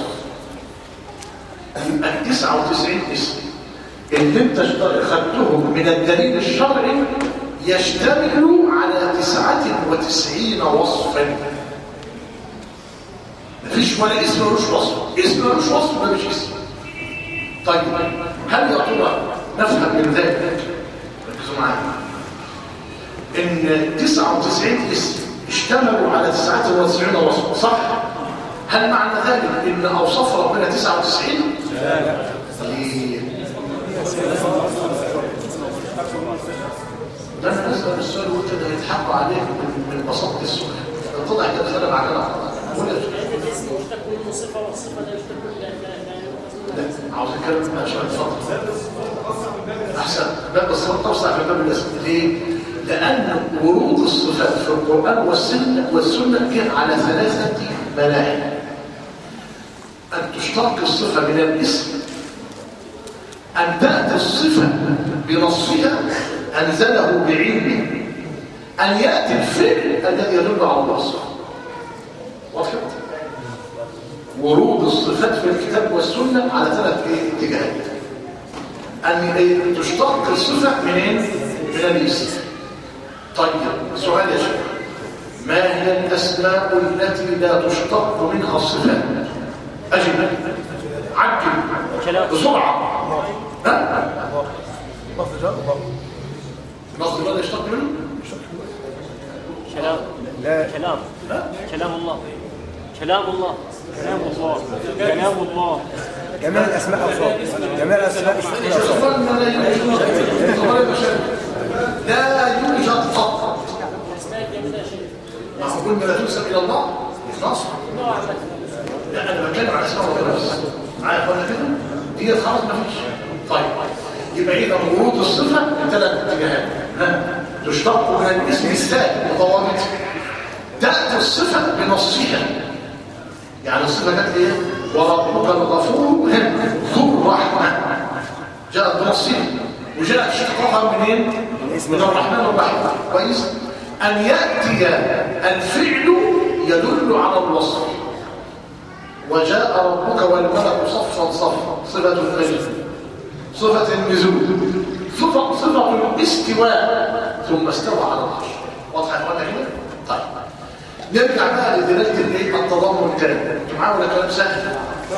يبقى 99 اسم اللي انت خدتهم من الدليل الشرعي يشتمل على 99 وصفا مفيش ولا اسم ملوش وصف اسم ملوش وصف ده مش اسم طيب هل يا ترى نفهم من ذلك ركزوا معايا ان 99 اسم اشتملوا على 99 وصف صح هل معنى ذلك ان اوصاف ربنا 99 لا لا ليه ده انا اسال السؤال وانت ده يتحقق عليك من من بساطه السؤال طلع كده خلى معانا ولا الاسم مشتق منه صفه والصفه لا يشتق منه لا لا عاوز اتكلم عشان اتفضل احسن باب الصفات توسع في باب الاسم ليه لان ورود الصفات في القران والسنه والسنه جه على ثلاثه مناحي ان تشتق الصفه من الاسم ان تاتي الصفه بنصها انزله بعلمه ان ياتي الفعل الذي يدل على الوصف واضح ورود الصفات في الكتاب والسنة على ثلاث اتجاهات أن تشتق الصفة منين؟ من الاسم طيب سؤال يا شيخ ما هي الأسماء التي لا تشتق منها الصفات؟ أجل عجل بسرعة ها؟ لفظ الله يشتق منه؟ كلام كلام كلام الله كلام الله كلام الله كلام الله جميع الاسماء اوصاف جميع الاسماء اوصاف شوفان لا يوجد طوال البشر لا يوجد قط ما هو كل ما لا تنسب الى الله خلاص لا انا بتكلم على اسماء ربنا بس معايا ولا كده دي خلاص ما فيش طيب يبقى اذا ورود الصفه ثلاث اتجاهات ها تشتق من الاسم الثاني وضوابطه تاتي الصفه بنصها يعني الصفه كانت ايه وربك الغفور ذو الرحمه جاءت بنصها وجاءت اشتقاقها منين من الرحمن الرحيم كويس ان ياتي الفعل يدل على الوصف وجاء ربك والملك صفا صفا صفه المجد صفه النزول صفه صفه الاستواء ثم استوى على العرش واضحه يا اخوانا كده طيب نرجع بقى لدلاله الايه التضامن الكلام انتوا معايا ولا كلام سهل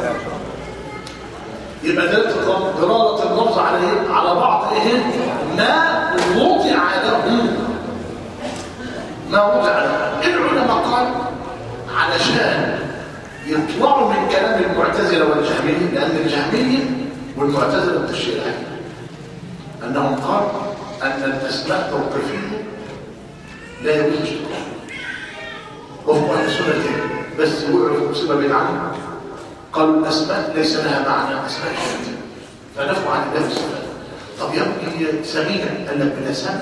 يبقى دلاله التضامن دلاله اللفظ على ايه على بعض ايه ما وضع له ما وضع له العلماء قال علشان يطلعوا من كلام المعتزله والجهميه لان الجهميه والمعتزله من الشيء العجيب انهم قالوا ان الاسماء توقيفيه لا يجوز اشتراكها وهم اهل السنه بس وقعوا في مصيبه بدعه قالوا الاسماء ليس لها معنى اسماء شركه فنفوا عن الله الصفات طب يبقي سميع قال لك بلا سمع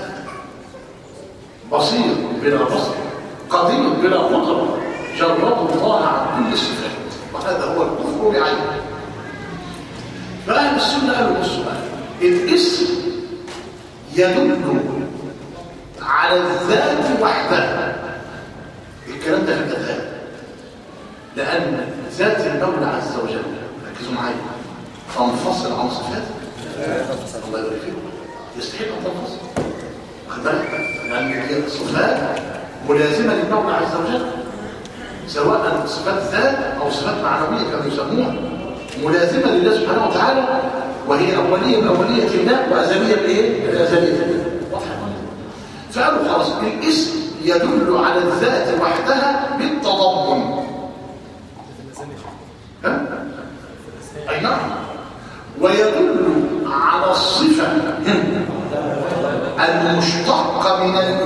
بصير بلا بصر قدير بلا قدره جرد الله عن كل الصفات وهذا هو الكفر بعينه فاهل السنه قالوا السؤال الاسم يدل على الذات وحدها الكلام ده في الأذهان لأن ذات المولى عز وجل ركزوا معايا تنفصل عن صفاته الله يبارك فيكم يستحيل أن تنفصل خد بالك لأن هي صفات ملازمة للمولى عز وجل سواء صفات ذات أو صفات معنوية كانوا يسموها ملازمة لله سبحانه وتعالى وهي أولية من أولية الله وأزلية بإيه؟ الأزلية واضحة فقالوا خلاص الاسم يدل على الذات وحدها بالتضمن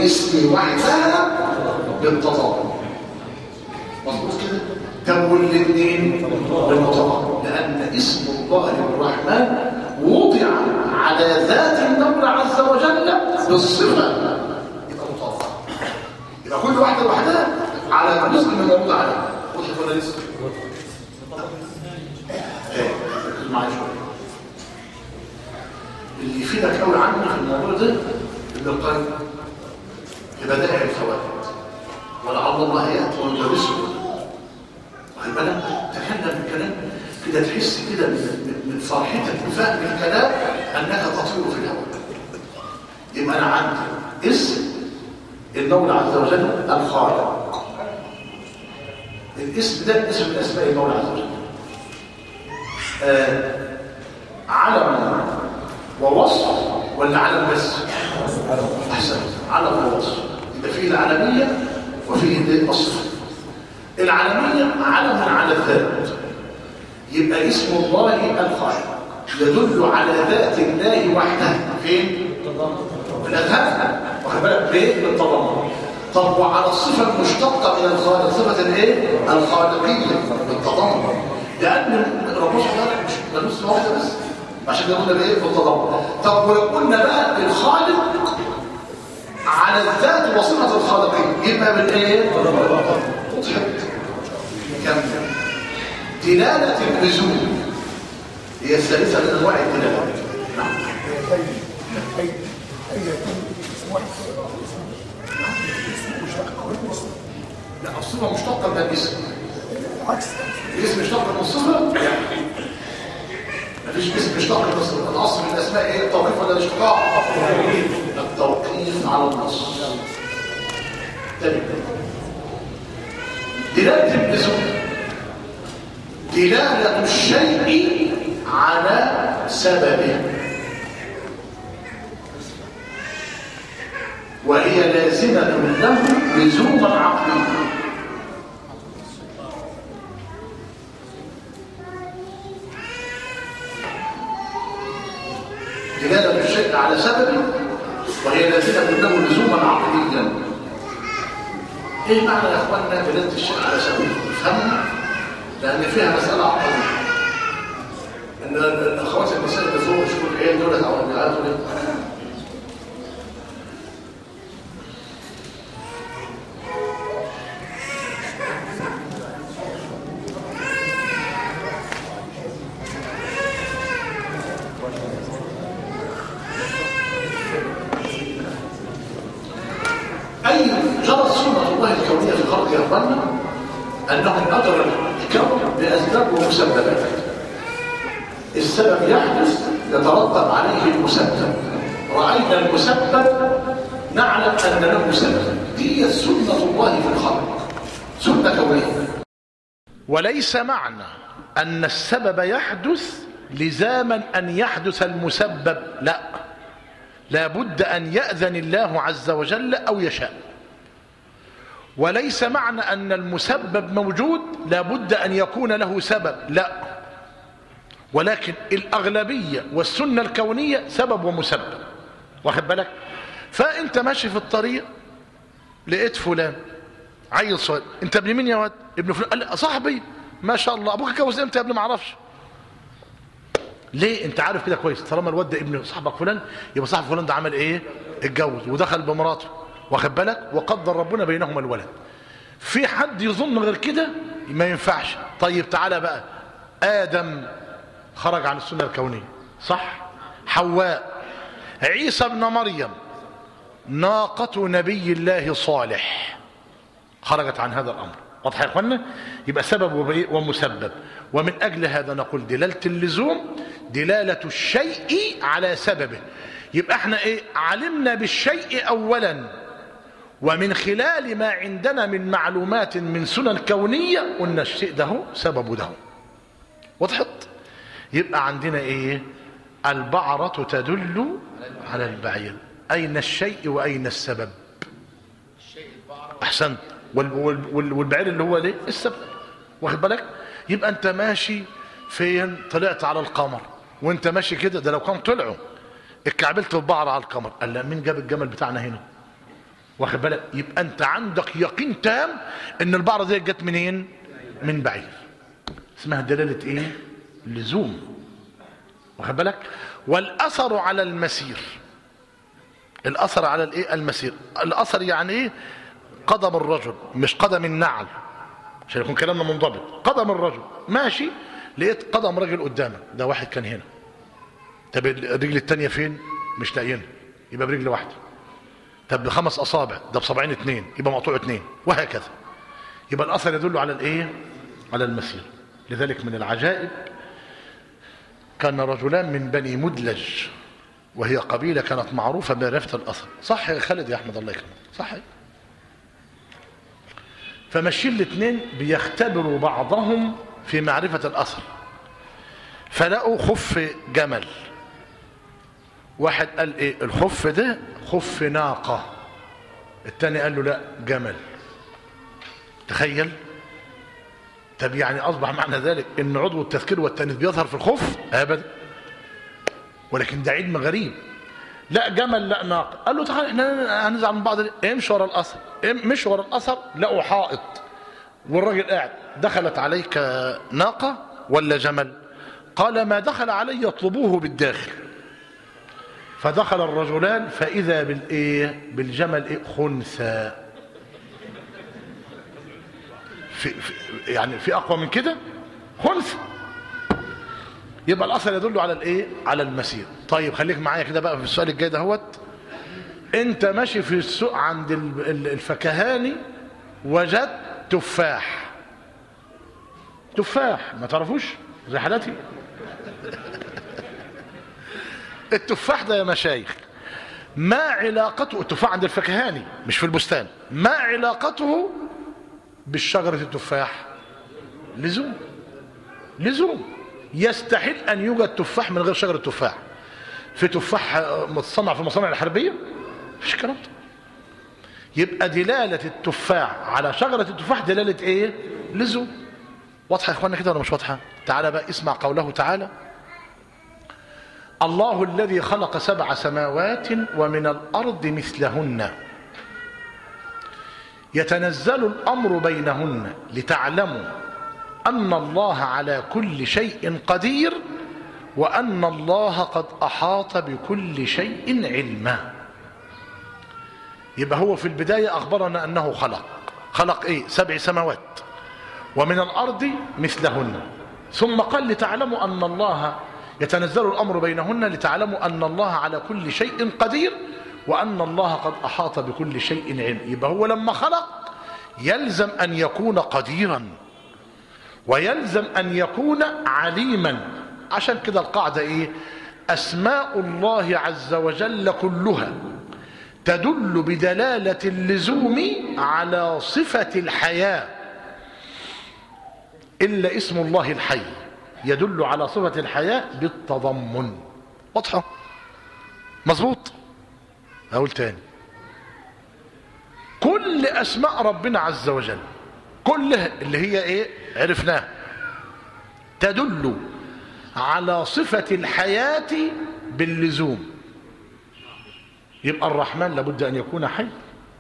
والاسم وحدها بالتضامن مظبوط كده طب والاثنين بالمتضامن لان اسم الله الرحمن وضع على ذات المولى عز وجل بالصفه يبقى مطابقه يبقى كل واحده لوحدها على الجزء اللي موجود عليه وضحت ولا لسه؟ ايه ركز معايا شويه اللي يفيدك قوي عني في الموضوع ده ابن القيم في بدائع الفوائد ولعل الله ياتي ويدرسه واخد بالك تكلم الكلام كده تحس كده من من فرحتك بفهم الكلام انك تطير في الهواء يبقى انا عندي اسم المولى عز وجل الخالق الاسم ده اسم من اسماء المولى عز وجل آه علم ووصف ولا علم بس احسن علم ووصف يبقى فيه العالميه وفيه الصفه العالميه علم على الذات يبقى اسم الله الخالق يدل على ذات الله وحده فين الاذهان واخد بالك ليه بالتضامن طب وعلى الصفه المشتقه من الخالق صفه الايه الخالقيه بالتضامن لان ربنا سبحانه وتعالى مش ملوش اسم واحده بس عشان قلنا بايه بالتضامن طب وقلنا بقى الخالق على الذات وصفه الخالقيه يبقى بالايه وضحت كم دلاله اللزوم هي الثالثه من انواع الدلاله نعم أي أي اسم واحد لا الصفه مشتقه من الاسم عكس الاسم مشتق من الصفه مفيش اسم مشتق من الصفه الاصل من الاسماء ايه التوقيف ولا الاشتقاق التوقيف على النص تاني دلاله اللزوم دلاله الشيء على سببه وهي لازمه له لزوما عقليا دلالة الشيء على سببه وهي لازمة له لزوما عقليا ايه معنى يا اخواننا دلالة الشيء على سببه افهمنا لان فيها مسألة عقلية ان الاخوات النساء اللي فوق يشوفوا العيال دول او العيال دول أي جرت سنة الله الكونية في الخلق يا أخوانا أنهم أجرى الكون بأسباب ومسببات السبب يحدث يترتب عليه المسبب رأينا المسبب نعلم أن له سبب دي سنة الله في الخلق سنة كونية وليس معنى أن السبب يحدث لزاما أن يحدث المسبب لا لابد أن يأذن الله عز وجل أو يشاء وليس معنى أن المسبب موجود لابد أن يكون له سبب لا ولكن الأغلبية والسنة الكونية سبب ومسبب واخد بالك فأنت ماشي في الطريق لقيت فلان عيل صغير انت ابن مين يا واد ابن فلان قال لي صاحبي ما شاء الله ابوك اتجوز امتى يا ابني ما اعرفش ليه انت عارف كده كويس طالما الواد ده ابن صاحبك فلان يبقى صاحب فلان ده عمل ايه اتجوز ودخل بمراته واخد بالك وقدر ربنا بينهما الولد في حد يظن غير كده ما ينفعش طيب تعالى بقى ادم خرج عن السنه الكونيه صح حواء عيسى ابن مريم ناقة نبي الله صالح خرجت عن هذا الأمر واضح يا اخوانا يبقى سبب وبإيه؟ ومسبب ومن أجل هذا نقول دلالة اللزوم دلالة الشيء على سببه يبقى احنا ايه علمنا بالشيء أولا ومن خلال ما عندنا من معلومات من سنن كونية قلنا الشيء ده هو سببه ده هو. وضحت يبقى عندنا ايه البعرة تدل على البعير أين الشيء وأين السبب أحسنت وال- وال- وال- والبعير اللي هو ليه السبب واخد بالك يبقى أنت ماشي فين طلعت على القمر وانت ماشي كده ده لو كان طلعوا اتكعبلت البعرة على القمر قال لا مين جاب الجمل بتاعنا هنا واخد بالك يبقى انت عندك يقين تام ان البعرة دي جت منين من بعير اسمها دلالة ايه لزوم واخد بالك والاثر على المسير الاثر على الايه المسير الاثر يعني ايه قدم الرجل مش قدم النعل عشان يكون كلامنا منضبط قدم الرجل ماشي لقيت قدم راجل قدامك ده واحد كان هنا طب الرجل التانية فين مش لاقيينها يبقى برجل واحده طب بخمس اصابع ده بصبعين اتنين يبقى مقطوع اتنين وهكذا يبقى الاثر يدل على الايه على المسير لذلك من العجائب كان رجلان من بني مدلج وهي قبيله كانت معروفه بمعرفه الاثر صح يا خالد يا احمد الله يكرمك صح فماشيين الاثنين بيختبروا بعضهم في معرفه الاثر فلقوا خف جمل واحد قال ايه الخف ده خف ناقة التاني قال له لا جمل تخيل طب يعني اصبح معنى ذلك ان عضو التذكير والتانيث بيظهر في الخف ابدا ولكن ده علم غريب لا جمل لا ناقة قال له تعال احنا هنزعل من بعض امشي ورا الاثر مش ورا الاثر لقوا حائط والراجل قاعد دخلت عليك ناقة ولا جمل قال ما دخل علي يطلبوه بالداخل فدخل الرجلان فإذا بالإيه بالجمل إيه خنثى في, في يعني في أقوى من كده خنثى يبقى الأثر يدل على الإيه على المسير طيب خليك معايا كده بقى في السؤال الجاي دهوت أنت ماشي في السوق عند الفكهاني وجدت تفاح تفاح ما تعرفوش زي حالاتي التفاح ده يا مشايخ ما علاقته التفاح عند الفكهاني مش في البستان ما علاقته بالشجرة التفاح لزوم لزوم يستحيل أن يوجد تفاح من غير شجرة تفاح في تفاح متصنع في المصانع الحربية مفيش الكلام ده يبقى دلالة التفاح على شجرة التفاح دلالة ايه لزوم واضحة يا اخوانا كده ولا مش واضحة تعالى بقى اسمع قوله تعالى الله الذي خلق سبع سماوات ومن الأرض مثلهن يتنزل الأمر بينهن لتعلموا أن الله على كل شيء قدير وأن الله قد أحاط بكل شيء علما يبقى هو في البداية أخبرنا أنه خلق خلق إيه سبع سماوات ومن الأرض مثلهن ثم قال لتعلموا أن الله يتنزل الأمر بينهن لتعلموا أن الله على كل شيء قدير وأن الله قد أحاط بكل شيء علم يبقى هو لما خلق يلزم أن يكون قديرا ويلزم أن يكون عليما عشان كده القاعدة إيه أسماء الله عز وجل كلها تدل بدلالة اللزوم على صفة الحياة إلا اسم الله الحي يدل على صفة الحياة بالتضمن واضحة مظبوط أقول تاني كل أسماء ربنا عز وجل كلها اللي هي إيه عرفناها تدل على صفة الحياة باللزوم يبقى الرحمن لابد أن يكون حي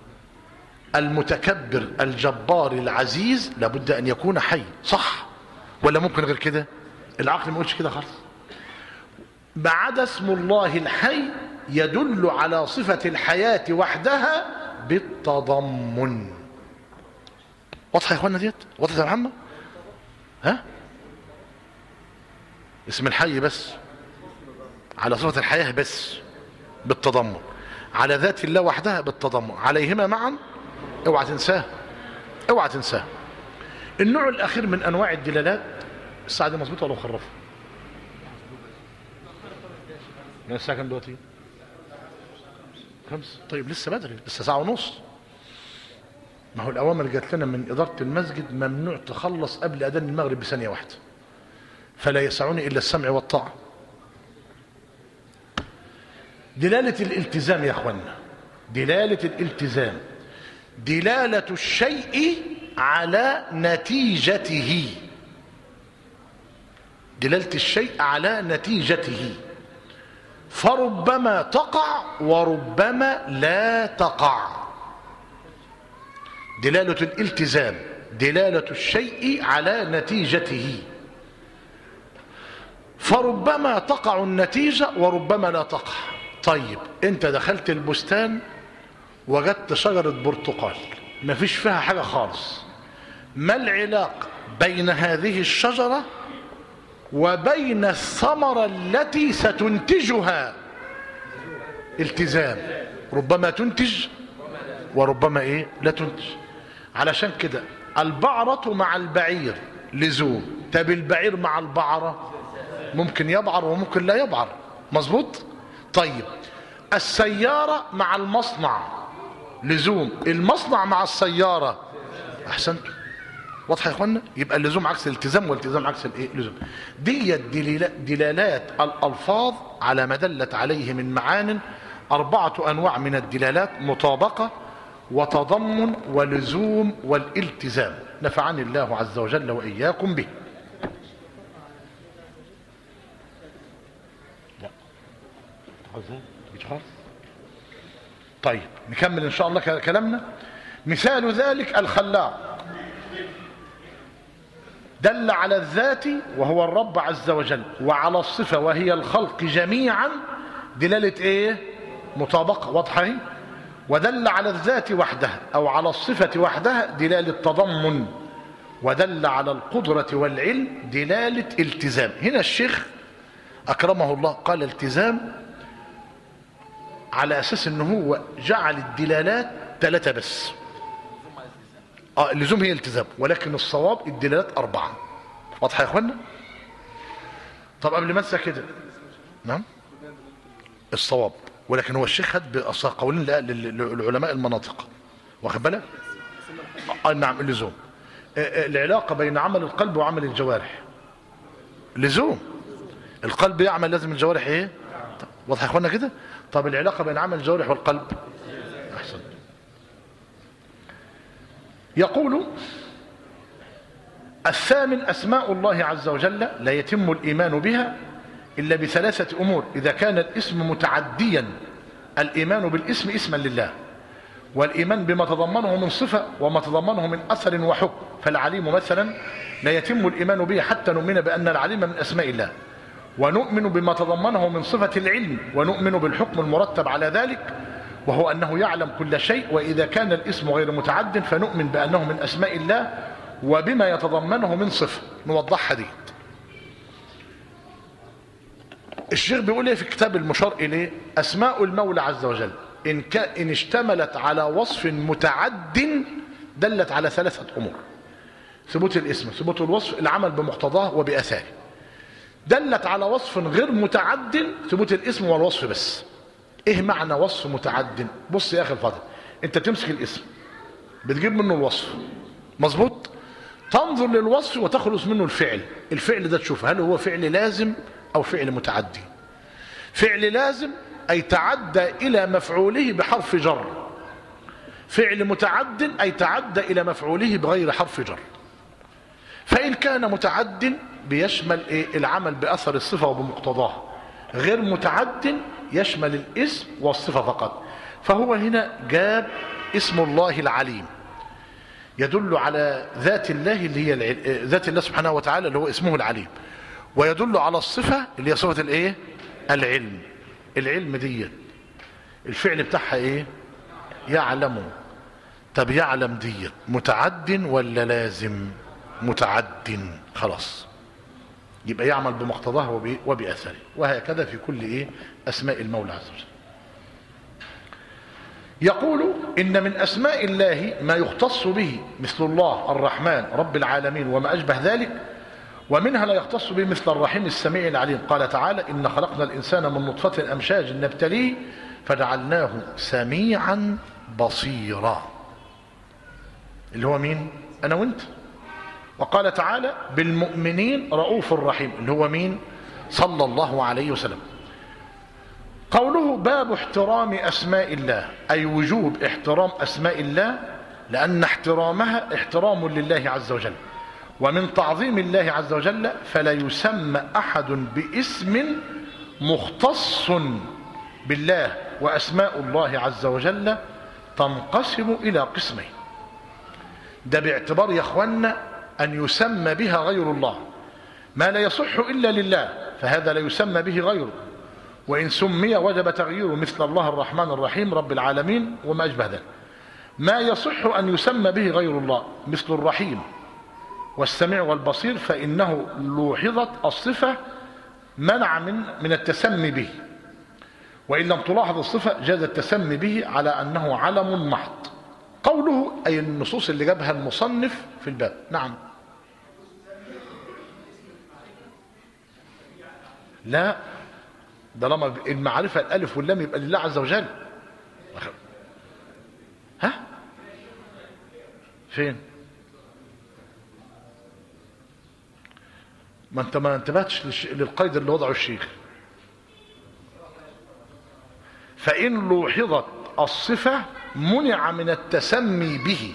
المتكبر الجبار العزيز لابد أن يكون حي صح ولا ممكن غير كده العقل ما يقولش كده خالص ما عدا اسم الله الحي يدل على صفة الحياة وحدها بالتضمن واضحة يا اخوانا ديت واضحة يا محمد ها اسم الحي بس على صفة الحياة بس بالتضمن على ذات الله وحدها بالتضمن عليهما معا اوعى تنساه اوعى تنساه النوع الاخير من انواع الدلالات الساعه دي مظبوطه ولا مخرفه ما الساعه كام دلوقتي خمس طيب لسه بدري لسه ساعه ونص ما هو الاوامر اللي جات لنا من اداره المسجد ممنوع تخلص قبل اذان المغرب بثانيه واحده فلا يسعني الا السمع والطاعه دلاله الالتزام يا اخوانا دلاله الالتزام دلاله الشيء على نتيجته دلالة الشيء على نتيجته فربما تقع وربما لا تقع دلالة الالتزام دلالة الشيء على نتيجته فربما تقع النتيجة وربما لا تقع طيب انت دخلت البستان وجدت شجرة برتقال مفيش فيها حاجة خالص ما العلاقة بين هذه الشجرة وبين الثمرة التي ستنتجها التزام ربما تنتج وربما ايه لا تنتج علشان كده البعرة مع البعير لزوم طب البعير مع البعرة ممكن يبعر وممكن لا يبعر مظبوط طيب السيارة مع المصنع لزوم المصنع مع السيارة احسنت واضح يا اخوانا يبقى اللزوم عكس الالتزام والالتزام عكس الايه اللزوم دي الدليلا- دلالات الالفاظ على ما دلت عليه من معان اربعه انواع من الدلالات مطابقه وتضمن ولزوم والالتزام نفعني الله عز وجل واياكم به لا. طيب نكمل ان شاء الله كلامنا مثال ذلك الخلاق دل على الذات وهو الرب عز وجل وعلى الصفة وهي الخلق جميعا دلالة ايه مطابقة واضحة اهي ودل على الذات وحدها او على الصفة وحدها دلالة تضمن ودل على القدرة والعلم دلالة التزام هنا الشيخ اكرمه الله قال التزام على اساس ان هو جعل الدلالات ثلاثة بس اه اللزوم هي التزام ولكن الصواب الدلالات أربعة واضحة يا اخوانا طب قبل ما انسى كده نعم الصواب ولكن هو الشيخ خد بأصلا قولين لا- لل- للعلماء المناطق واخد بالك آه نعم اللزوم آه، آه، العلاقة بين عمل القلب وعمل الجوارح لزوم القلب يعمل لازم الجوارح ايه طب، واضح يا اخوانا كده طب العلاقة بين عمل الجوارح والقلب احسن يقول الثامن أسماء الله عز وجل لا يتم الإيمان بها إلا بثلاثة أمور إذا كان الاسم متعديا الإيمان بالاسم اسما لله والإيمان بما تضمنه من صفة وما تضمنه من أثر وحكم فالعليم مثلا لا يتم الإيمان به حتى نؤمن بأن العليم من أسماء الله ونؤمن بما تضمنه من صفة العلم ونؤمن بالحكم المرتب على ذلك وهو أنه يعلم كل شيء وإذا كان الاسم غير متعد فنؤمن بأنه من أسماء الله وبما يتضمنه من صفة نوضحها دي الشيخ بيقول ايه في كتاب المشار إليه أسماء المولى عز وجل إن, كان إن اشتملت على وصف متعد دلت على ثلاثة أمور ثبوت الاسم ثبوت الوصف العمل بمقتضاه وبأثاره دلت على وصف غير متعد ثبوت الاسم والوصف بس ايه معنى وصف متعد بص يا اخي الفاضل انت تمسك الاسم بتجيب منه الوصف مظبوط تنظر للوصف وتخلص منه الفعل الفعل ده تشوف هل هو فعل لازم او فعل متعدي فعل لازم اي تعدى الى مفعوله بحرف جر فعل متعد اي تعدى الى مفعوله بغير حرف جر فإن كان متعد بيشمل إيه؟ العمل بأثر الصفة وبمقتضاها غير متعد يشمل الاسم والصفة فقط فهو هنا جاب اسم الله العليم يدل على ذات الله اللي هي الع- ذات الله سبحانه وتعالى اللي هو اسمه العليم ويدل على الصفة اللي هي صفة الايه العلم العلم دي الفعل بتاعها ايه يعلم طب يعلم دي متعد ولا لازم متعد خلاص يبقى يعمل بمقتضاه وب- وبأثره وهكذا في كل ايه اسماء المولى عز وجل يقول إن من أسماء الله ما يختص به مثل الله الرحمن رب العالمين وما أشبه ذلك ومنها لا يختص به مثل الرحيم السميع العليم قال تعالى إن خلقنا الإنسان من نطفة أمشاج نبتليه فجعلناه سميعا بصيرا اللي هو مين أنا وانت وقال تعالى بالمؤمنين رؤوف رحيم اللي هو مين صلى الله عليه وسلم قوله باب احترام أسماء الله أي وجوب احترام أسماء الله لأن احترامها احترام لله عز وجل ومن تعظيم الله عز وجل فلا يسمى أحد باسم مختص بالله وأسماء الله عز وجل تنقسم إلى قسمين ده باعتبار يا اخوانا أن يسمى بها غير الله ما لا يصح إلا لله فهذا لا يسمى به غيره وإن سمي وجب تغييره مثل الله الرحمن الرحيم رب العالمين وما أشبه ذلك ما يصح أن يسمى به غير الله مثل الرحيم والسميع والبصير فإنه لوحظت الصفة منع من من التسمي به وإن لم تلاحظ الصفة جاز التسمي به على أنه علم محض قوله أي النصوص اللي جابها المصنف في الباب نعم لا ده لما المعرفة الألف واللام يبقى لله عز وجل ها فين ما انت ما انتبهتش للش- للقيد اللي وضعه الشيخ فإن لوحظت الصفة منع من التسمي به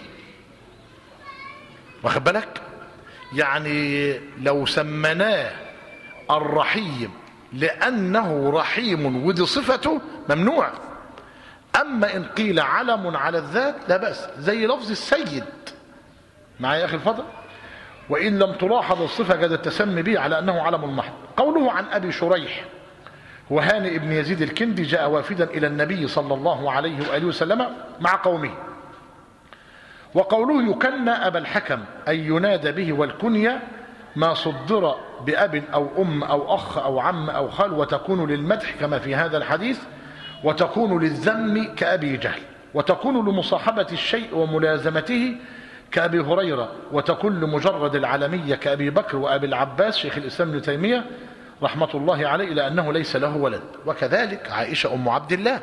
واخد بالك يعني لو سمناه الرحيم لأنه رحيم ودي صفته ممنوع أما إن قيل علم على الذات لا بأس زي لفظ السيد معايا يا أخي الفضل وإن لم تلاحظ الصفة جد التسمي به على أنه علم محض قوله عن أبي شريح وهانئ بن يزيد الكندي جاء وافدا إلى النبي صلى الله عليه وآله وسلم مع قومه وقوله يكنى أبا الحكم أي ينادى به والكنية ما صدر بأب أو أم أو أخ أو عم أو خال وتكون للمدح كما في هذا الحديث وتكون للذم كأبي جهل وتكون لمصاحبة الشيء وملازمته كأبي هريرة وتكون لمجرد العالمية كأبي بكر وأبي العباس شيخ الإسلام ابن تيمية رحمة الله عليه إلى أنه ليس له ولد وكذلك عائشة أم عبد الله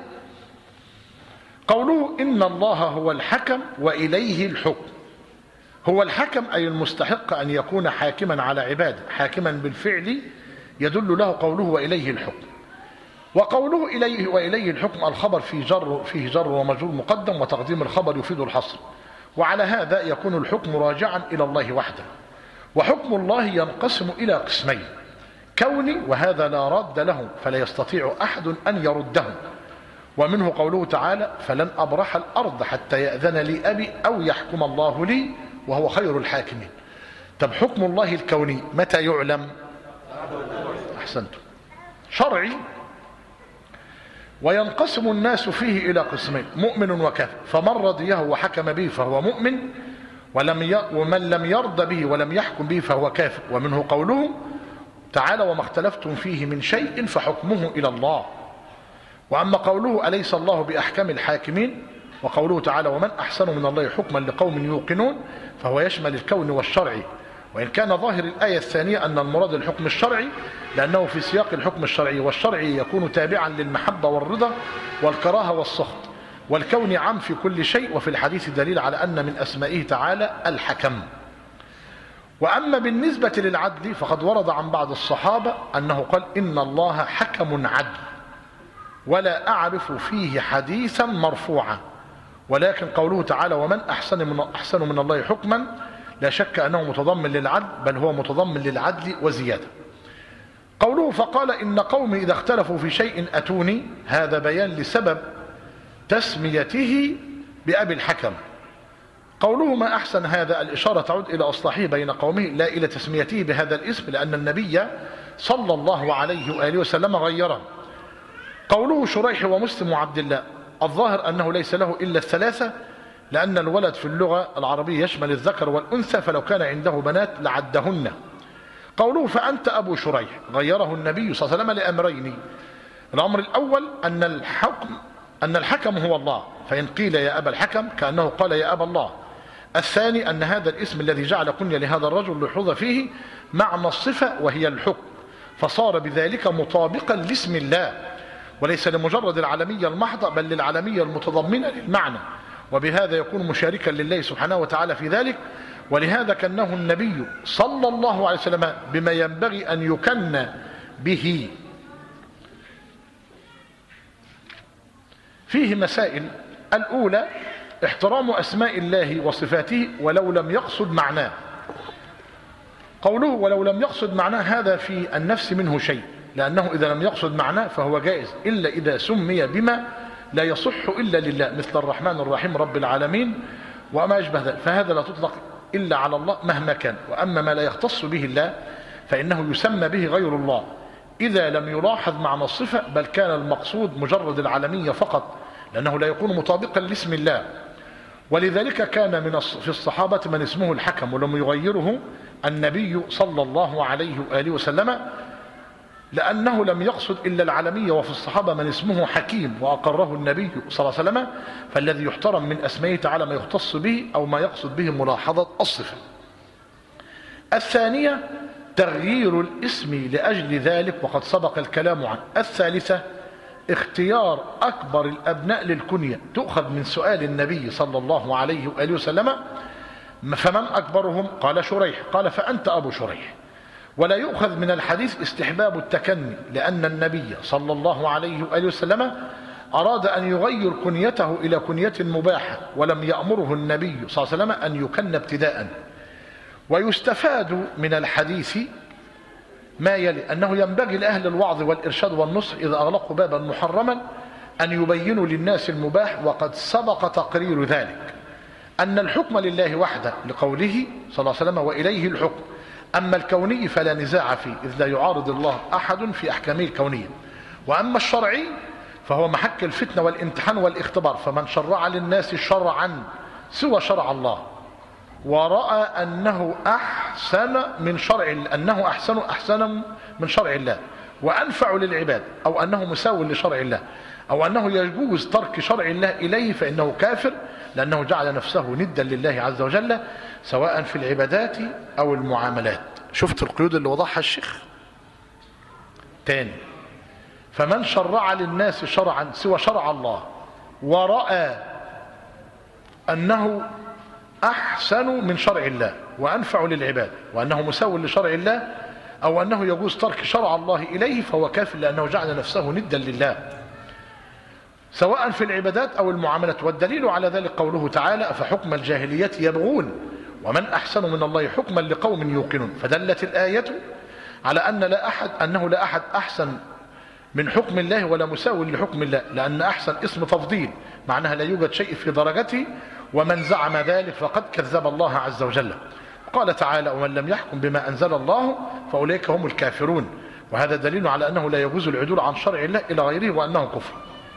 قوله إن الله هو الحكم وإليه الحكم هو الحكم أي المستحق أن يكون حاكما على عباده حاكما بالفعل يدل له قوله وإليه الحكم وقوله إليه وإليه الحكم الخبر في جر فيه جر ومجرور مقدم وتقديم الخبر يفيد الحصر وعلى هذا يكون الحكم راجعا إلى الله وحده وحكم الله ينقسم إلى قسمين كوني وهذا لا رد له فلا يستطيع أحد أن يرده ومنه قوله تعالى فلن أبرح الأرض حتى يأذن لي أبي أو يحكم الله لي وهو خير الحاكمين طب حكم الله الكوني متى يعلم أحسنتم شرعي وينقسم الناس فيه إلى قسمين مؤمن وكافر فمن رضيه وحكم به فهو مؤمن ولم ي... ومن لم يرضى به ولم يحكم به فهو كافر ومنه قوله تعالى وما اختلفتم فيه من شيء فحكمه إلى الله وأما قوله أليس الله بأحكم الحاكمين وقوله تعالى ومن أحسن من الله حكما لقوم يوقنون فهو يشمل الكون والشرع وإن كان ظاهر الآية الثانية أن المراد الحكم الشرعي لأنه في سياق الحكم الشرعي والشرعي يكون تابعا للمحبة والرضا والكراهة والسخط والكون عام في كل شيء وفي الحديث دليل على أن من أسمائه تعالى الحكم وأما بالنسبة للعدل فقد ورد عن بعض الصحابة أنه قال إن الله حكم عدل ولا أعرف فيه حديثا مرفوعا ولكن قوله تعالى ومن أحسن من, أحسن من الله حكما لا شك أنه متضمن للعدل بل هو متضمن للعدل وزيادة قوله فقال إن قومي إذا اختلفوا في شيء أتوني هذا بيان لسبب تسميته بأبي الحكم قوله ما أحسن هذا الإشارة تعود إلى أصلاحه بين قومه لا إلى تسميته بهذا الاسم لأن النبي صلى الله عليه وآله وسلم غيره قوله شريح ومسلم وعبد الله الظاهر أنه ليس له إلا الثلاثة لأن الولد في اللغة العربية يشمل الذكر والأنثى فلو كان عنده بنات لعدهن قوله فأنت أبو شريح غيره النبي صلى الله عليه وسلم لأمرين الأمر الأول أن الحكم أن الحكم هو الله فإن قيل يا أبا الحكم كأنه قال يا أبا الله الثاني أن هذا الاسم الذي جعل كنية لهذا الرجل لحظ فيه معنى الصفة وهي الحكم فصار بذلك مطابقا لاسم الله وليس لمجرد العالمية المحضة بل للعالمية المتضمنة للمعنى وبهذا يكون مشاركا لله سبحانه وتعالى في ذلك ولهذا كنه النبي صلى الله عليه وسلم بما ينبغي أن يكن به فيه مسائل الأولى احترام أسماء الله وصفاته ولو لم يقصد معناه قوله ولو لم يقصد معناه هذا في النفس منه شيء لأنه إذا لم يقصد معناه فهو جائز إلا إذا سمي بما لا يصح إلا لله مثل الرحمن الرحيم رب العالمين وما يشبه ذلك فهذا لا تطلق إلا على الله مهما كان وأما ما لا يختص به الله فإنه يسمى به غير الله إذا لم يلاحظ معنى الصفة بل كان المقصود مجرد العالمية فقط لأنه لا يكون مطابقا لاسم الله ولذلك كان من الص- في الصحابة من اسمه الحكم ولم يغيره النبي صلى الله عليه وآله وسلم لأنه لم يقصد إلا العالمية وفي الصحابة من اسمه حكيم وأقره النبي صلى الله عليه وسلم فالذي يحترم من أسمائه تعالى ما يختص به أو ما يقصد به ملاحظة الصفة الثانية تغيير الاسم لأجل ذلك وقد سبق الكلام عنه الثالثة اختيار أكبر الأبناء للكنية تؤخذ من سؤال النبي صلى الله عليه وآله وسلم فمن أكبرهم قال شريح قال فأنت أبو شريح ولا يؤخذ من الحديث استحباب التكني لأن النبي صلى الله عليه وآله وسلم أراد أن يغير كنيته إلى كنية مباحة ولم يأمره النبي صلى الله عليه وسلم أن يكن ابتداءً ويستفاد من الحديث ما يلي أنه ينبغي لأهل الوعظ والإرشاد والنصح إذا أغلقوا بابا محرما أن يبينوا للناس المباح وقد سبق تقرير ذلك أن الحكم لله وحده لقوله صلى الله عليه وسلم وإليه الحكم أما الكوني فلا نزاع فيه إذ لا يعارض الله أحد في أحكامه الكونية وأما الشرعي فهو محك الفتنة والامتحان والاختبار فمن شرع للناس شرعا سوى شرع الله ورأى أنه أحسن من شرع أنه أحسن أحسن من شرع الله وأنفع للعباد أو أنه مساو لشرع الله أو أنه يجوز ترك شرع الله إليه فإنه كافر لأنه جعل نفسه ندا لله عز وجل سواء في العبادات أو المعاملات شفت القيود اللي وضعها الشيخ تاني فمن شرع للناس شرعا سوى شرع الله ورأى أنه أحسن من شرع الله وأنفع للعباد وأنه مساو لشرع الله أو أنه يجوز ترك شرع الله إليه فهو كافر لأنه جعل نفسه ندا لله سواء في العبادات أو المعاملات والدليل على ذلك قوله تعالى أفحكم الجاهلية يبغون ومن أحسن من الله حكما لقوم يوقنون فدلت الآية على أن لا أحد أنه لا أحد أحسن من حكم الله ولا مساو لحكم الله لأن أحسن اسم تفضيل معناها لا يوجد شيء في درجته ومن زعم ذلك فقد كذب الله عز وجل قال تعالى ومن لم يحكم بما أنزل الله فأولئك هم الكافرون وهذا دليل على أنه لا يجوز العدول عن شرع الله إلى غيره وأنه كفر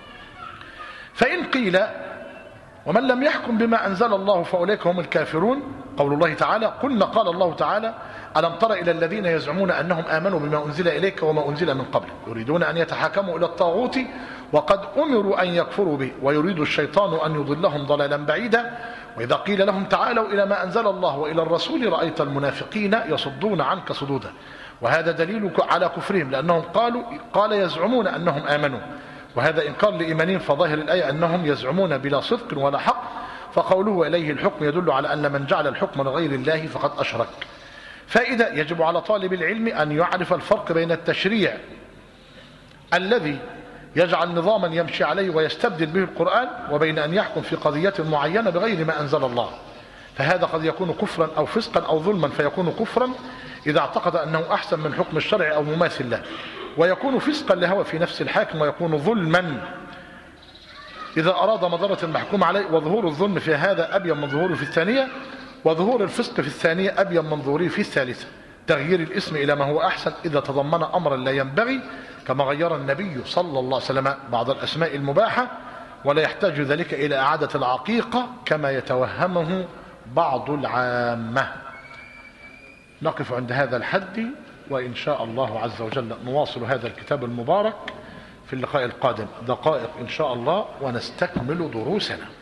فإن قيل ومن لم يحكم بما أنزل الله فأولئك هم الكافرون قول الله تعالى قلنا قال الله تعالى ألم تر إلى الذين يزعمون أنهم آمنوا بما أنزل إليك وما أنزل من قبل يريدون أن يتحاكموا إلى الطاغوت وقد أمروا أن يكفروا به ويريد الشيطان أن يضلهم ضلالا بعيدا وإذا قيل لهم تعالوا إلى ما أنزل الله وإلى الرسول رأيت المنافقين يصدون عنك صدودا وهذا دليل على كفرهم لأنهم قالوا قال يزعمون أنهم آمنوا وهذا إنكار لإيمانهم فظاهر الآية أنهم يزعمون بلا صدق ولا حق فقوله إليه الحكم يدل على أن من جعل الحكم لغير الله فقد أشرك فإذا يجب على طالب العلم أن يعرف الفرق بين التشريع الذي يجعل نظاما يمشي عليه ويستبدل به القرآن وبين أن يحكم في قضية معينة بغير ما أنزل الله فهذا قد يكون كفرا أو فسقا أو ظلما فيكون كفرا إذا اعتقد أنه أحسن من حكم الشرع أو مماثل له ويكون فسقا لهوى في نفس الحاكم ويكون ظلما إذا أراد مضرة المحكوم عليه وظهور الظلم في هذا أبين من ظهوره في الثانية وظهور الفسق في الثانية أبين من ظهوره في الثالثة تغيير الاسم إلى ما هو أحسن إذا تضمن أمرا لا ينبغي كما غير النبي صلى الله عليه وسلم بعض الأسماء المباحة ولا يحتاج ذلك إلى إعادة العقيقة كما يتوهمه بعض العامة نقف عند هذا الحد وإن شاء الله عز وجل نواصل هذا الكتاب المبارك في اللقاء القادم دقائق إن شاء الله ونستكمل دروسنا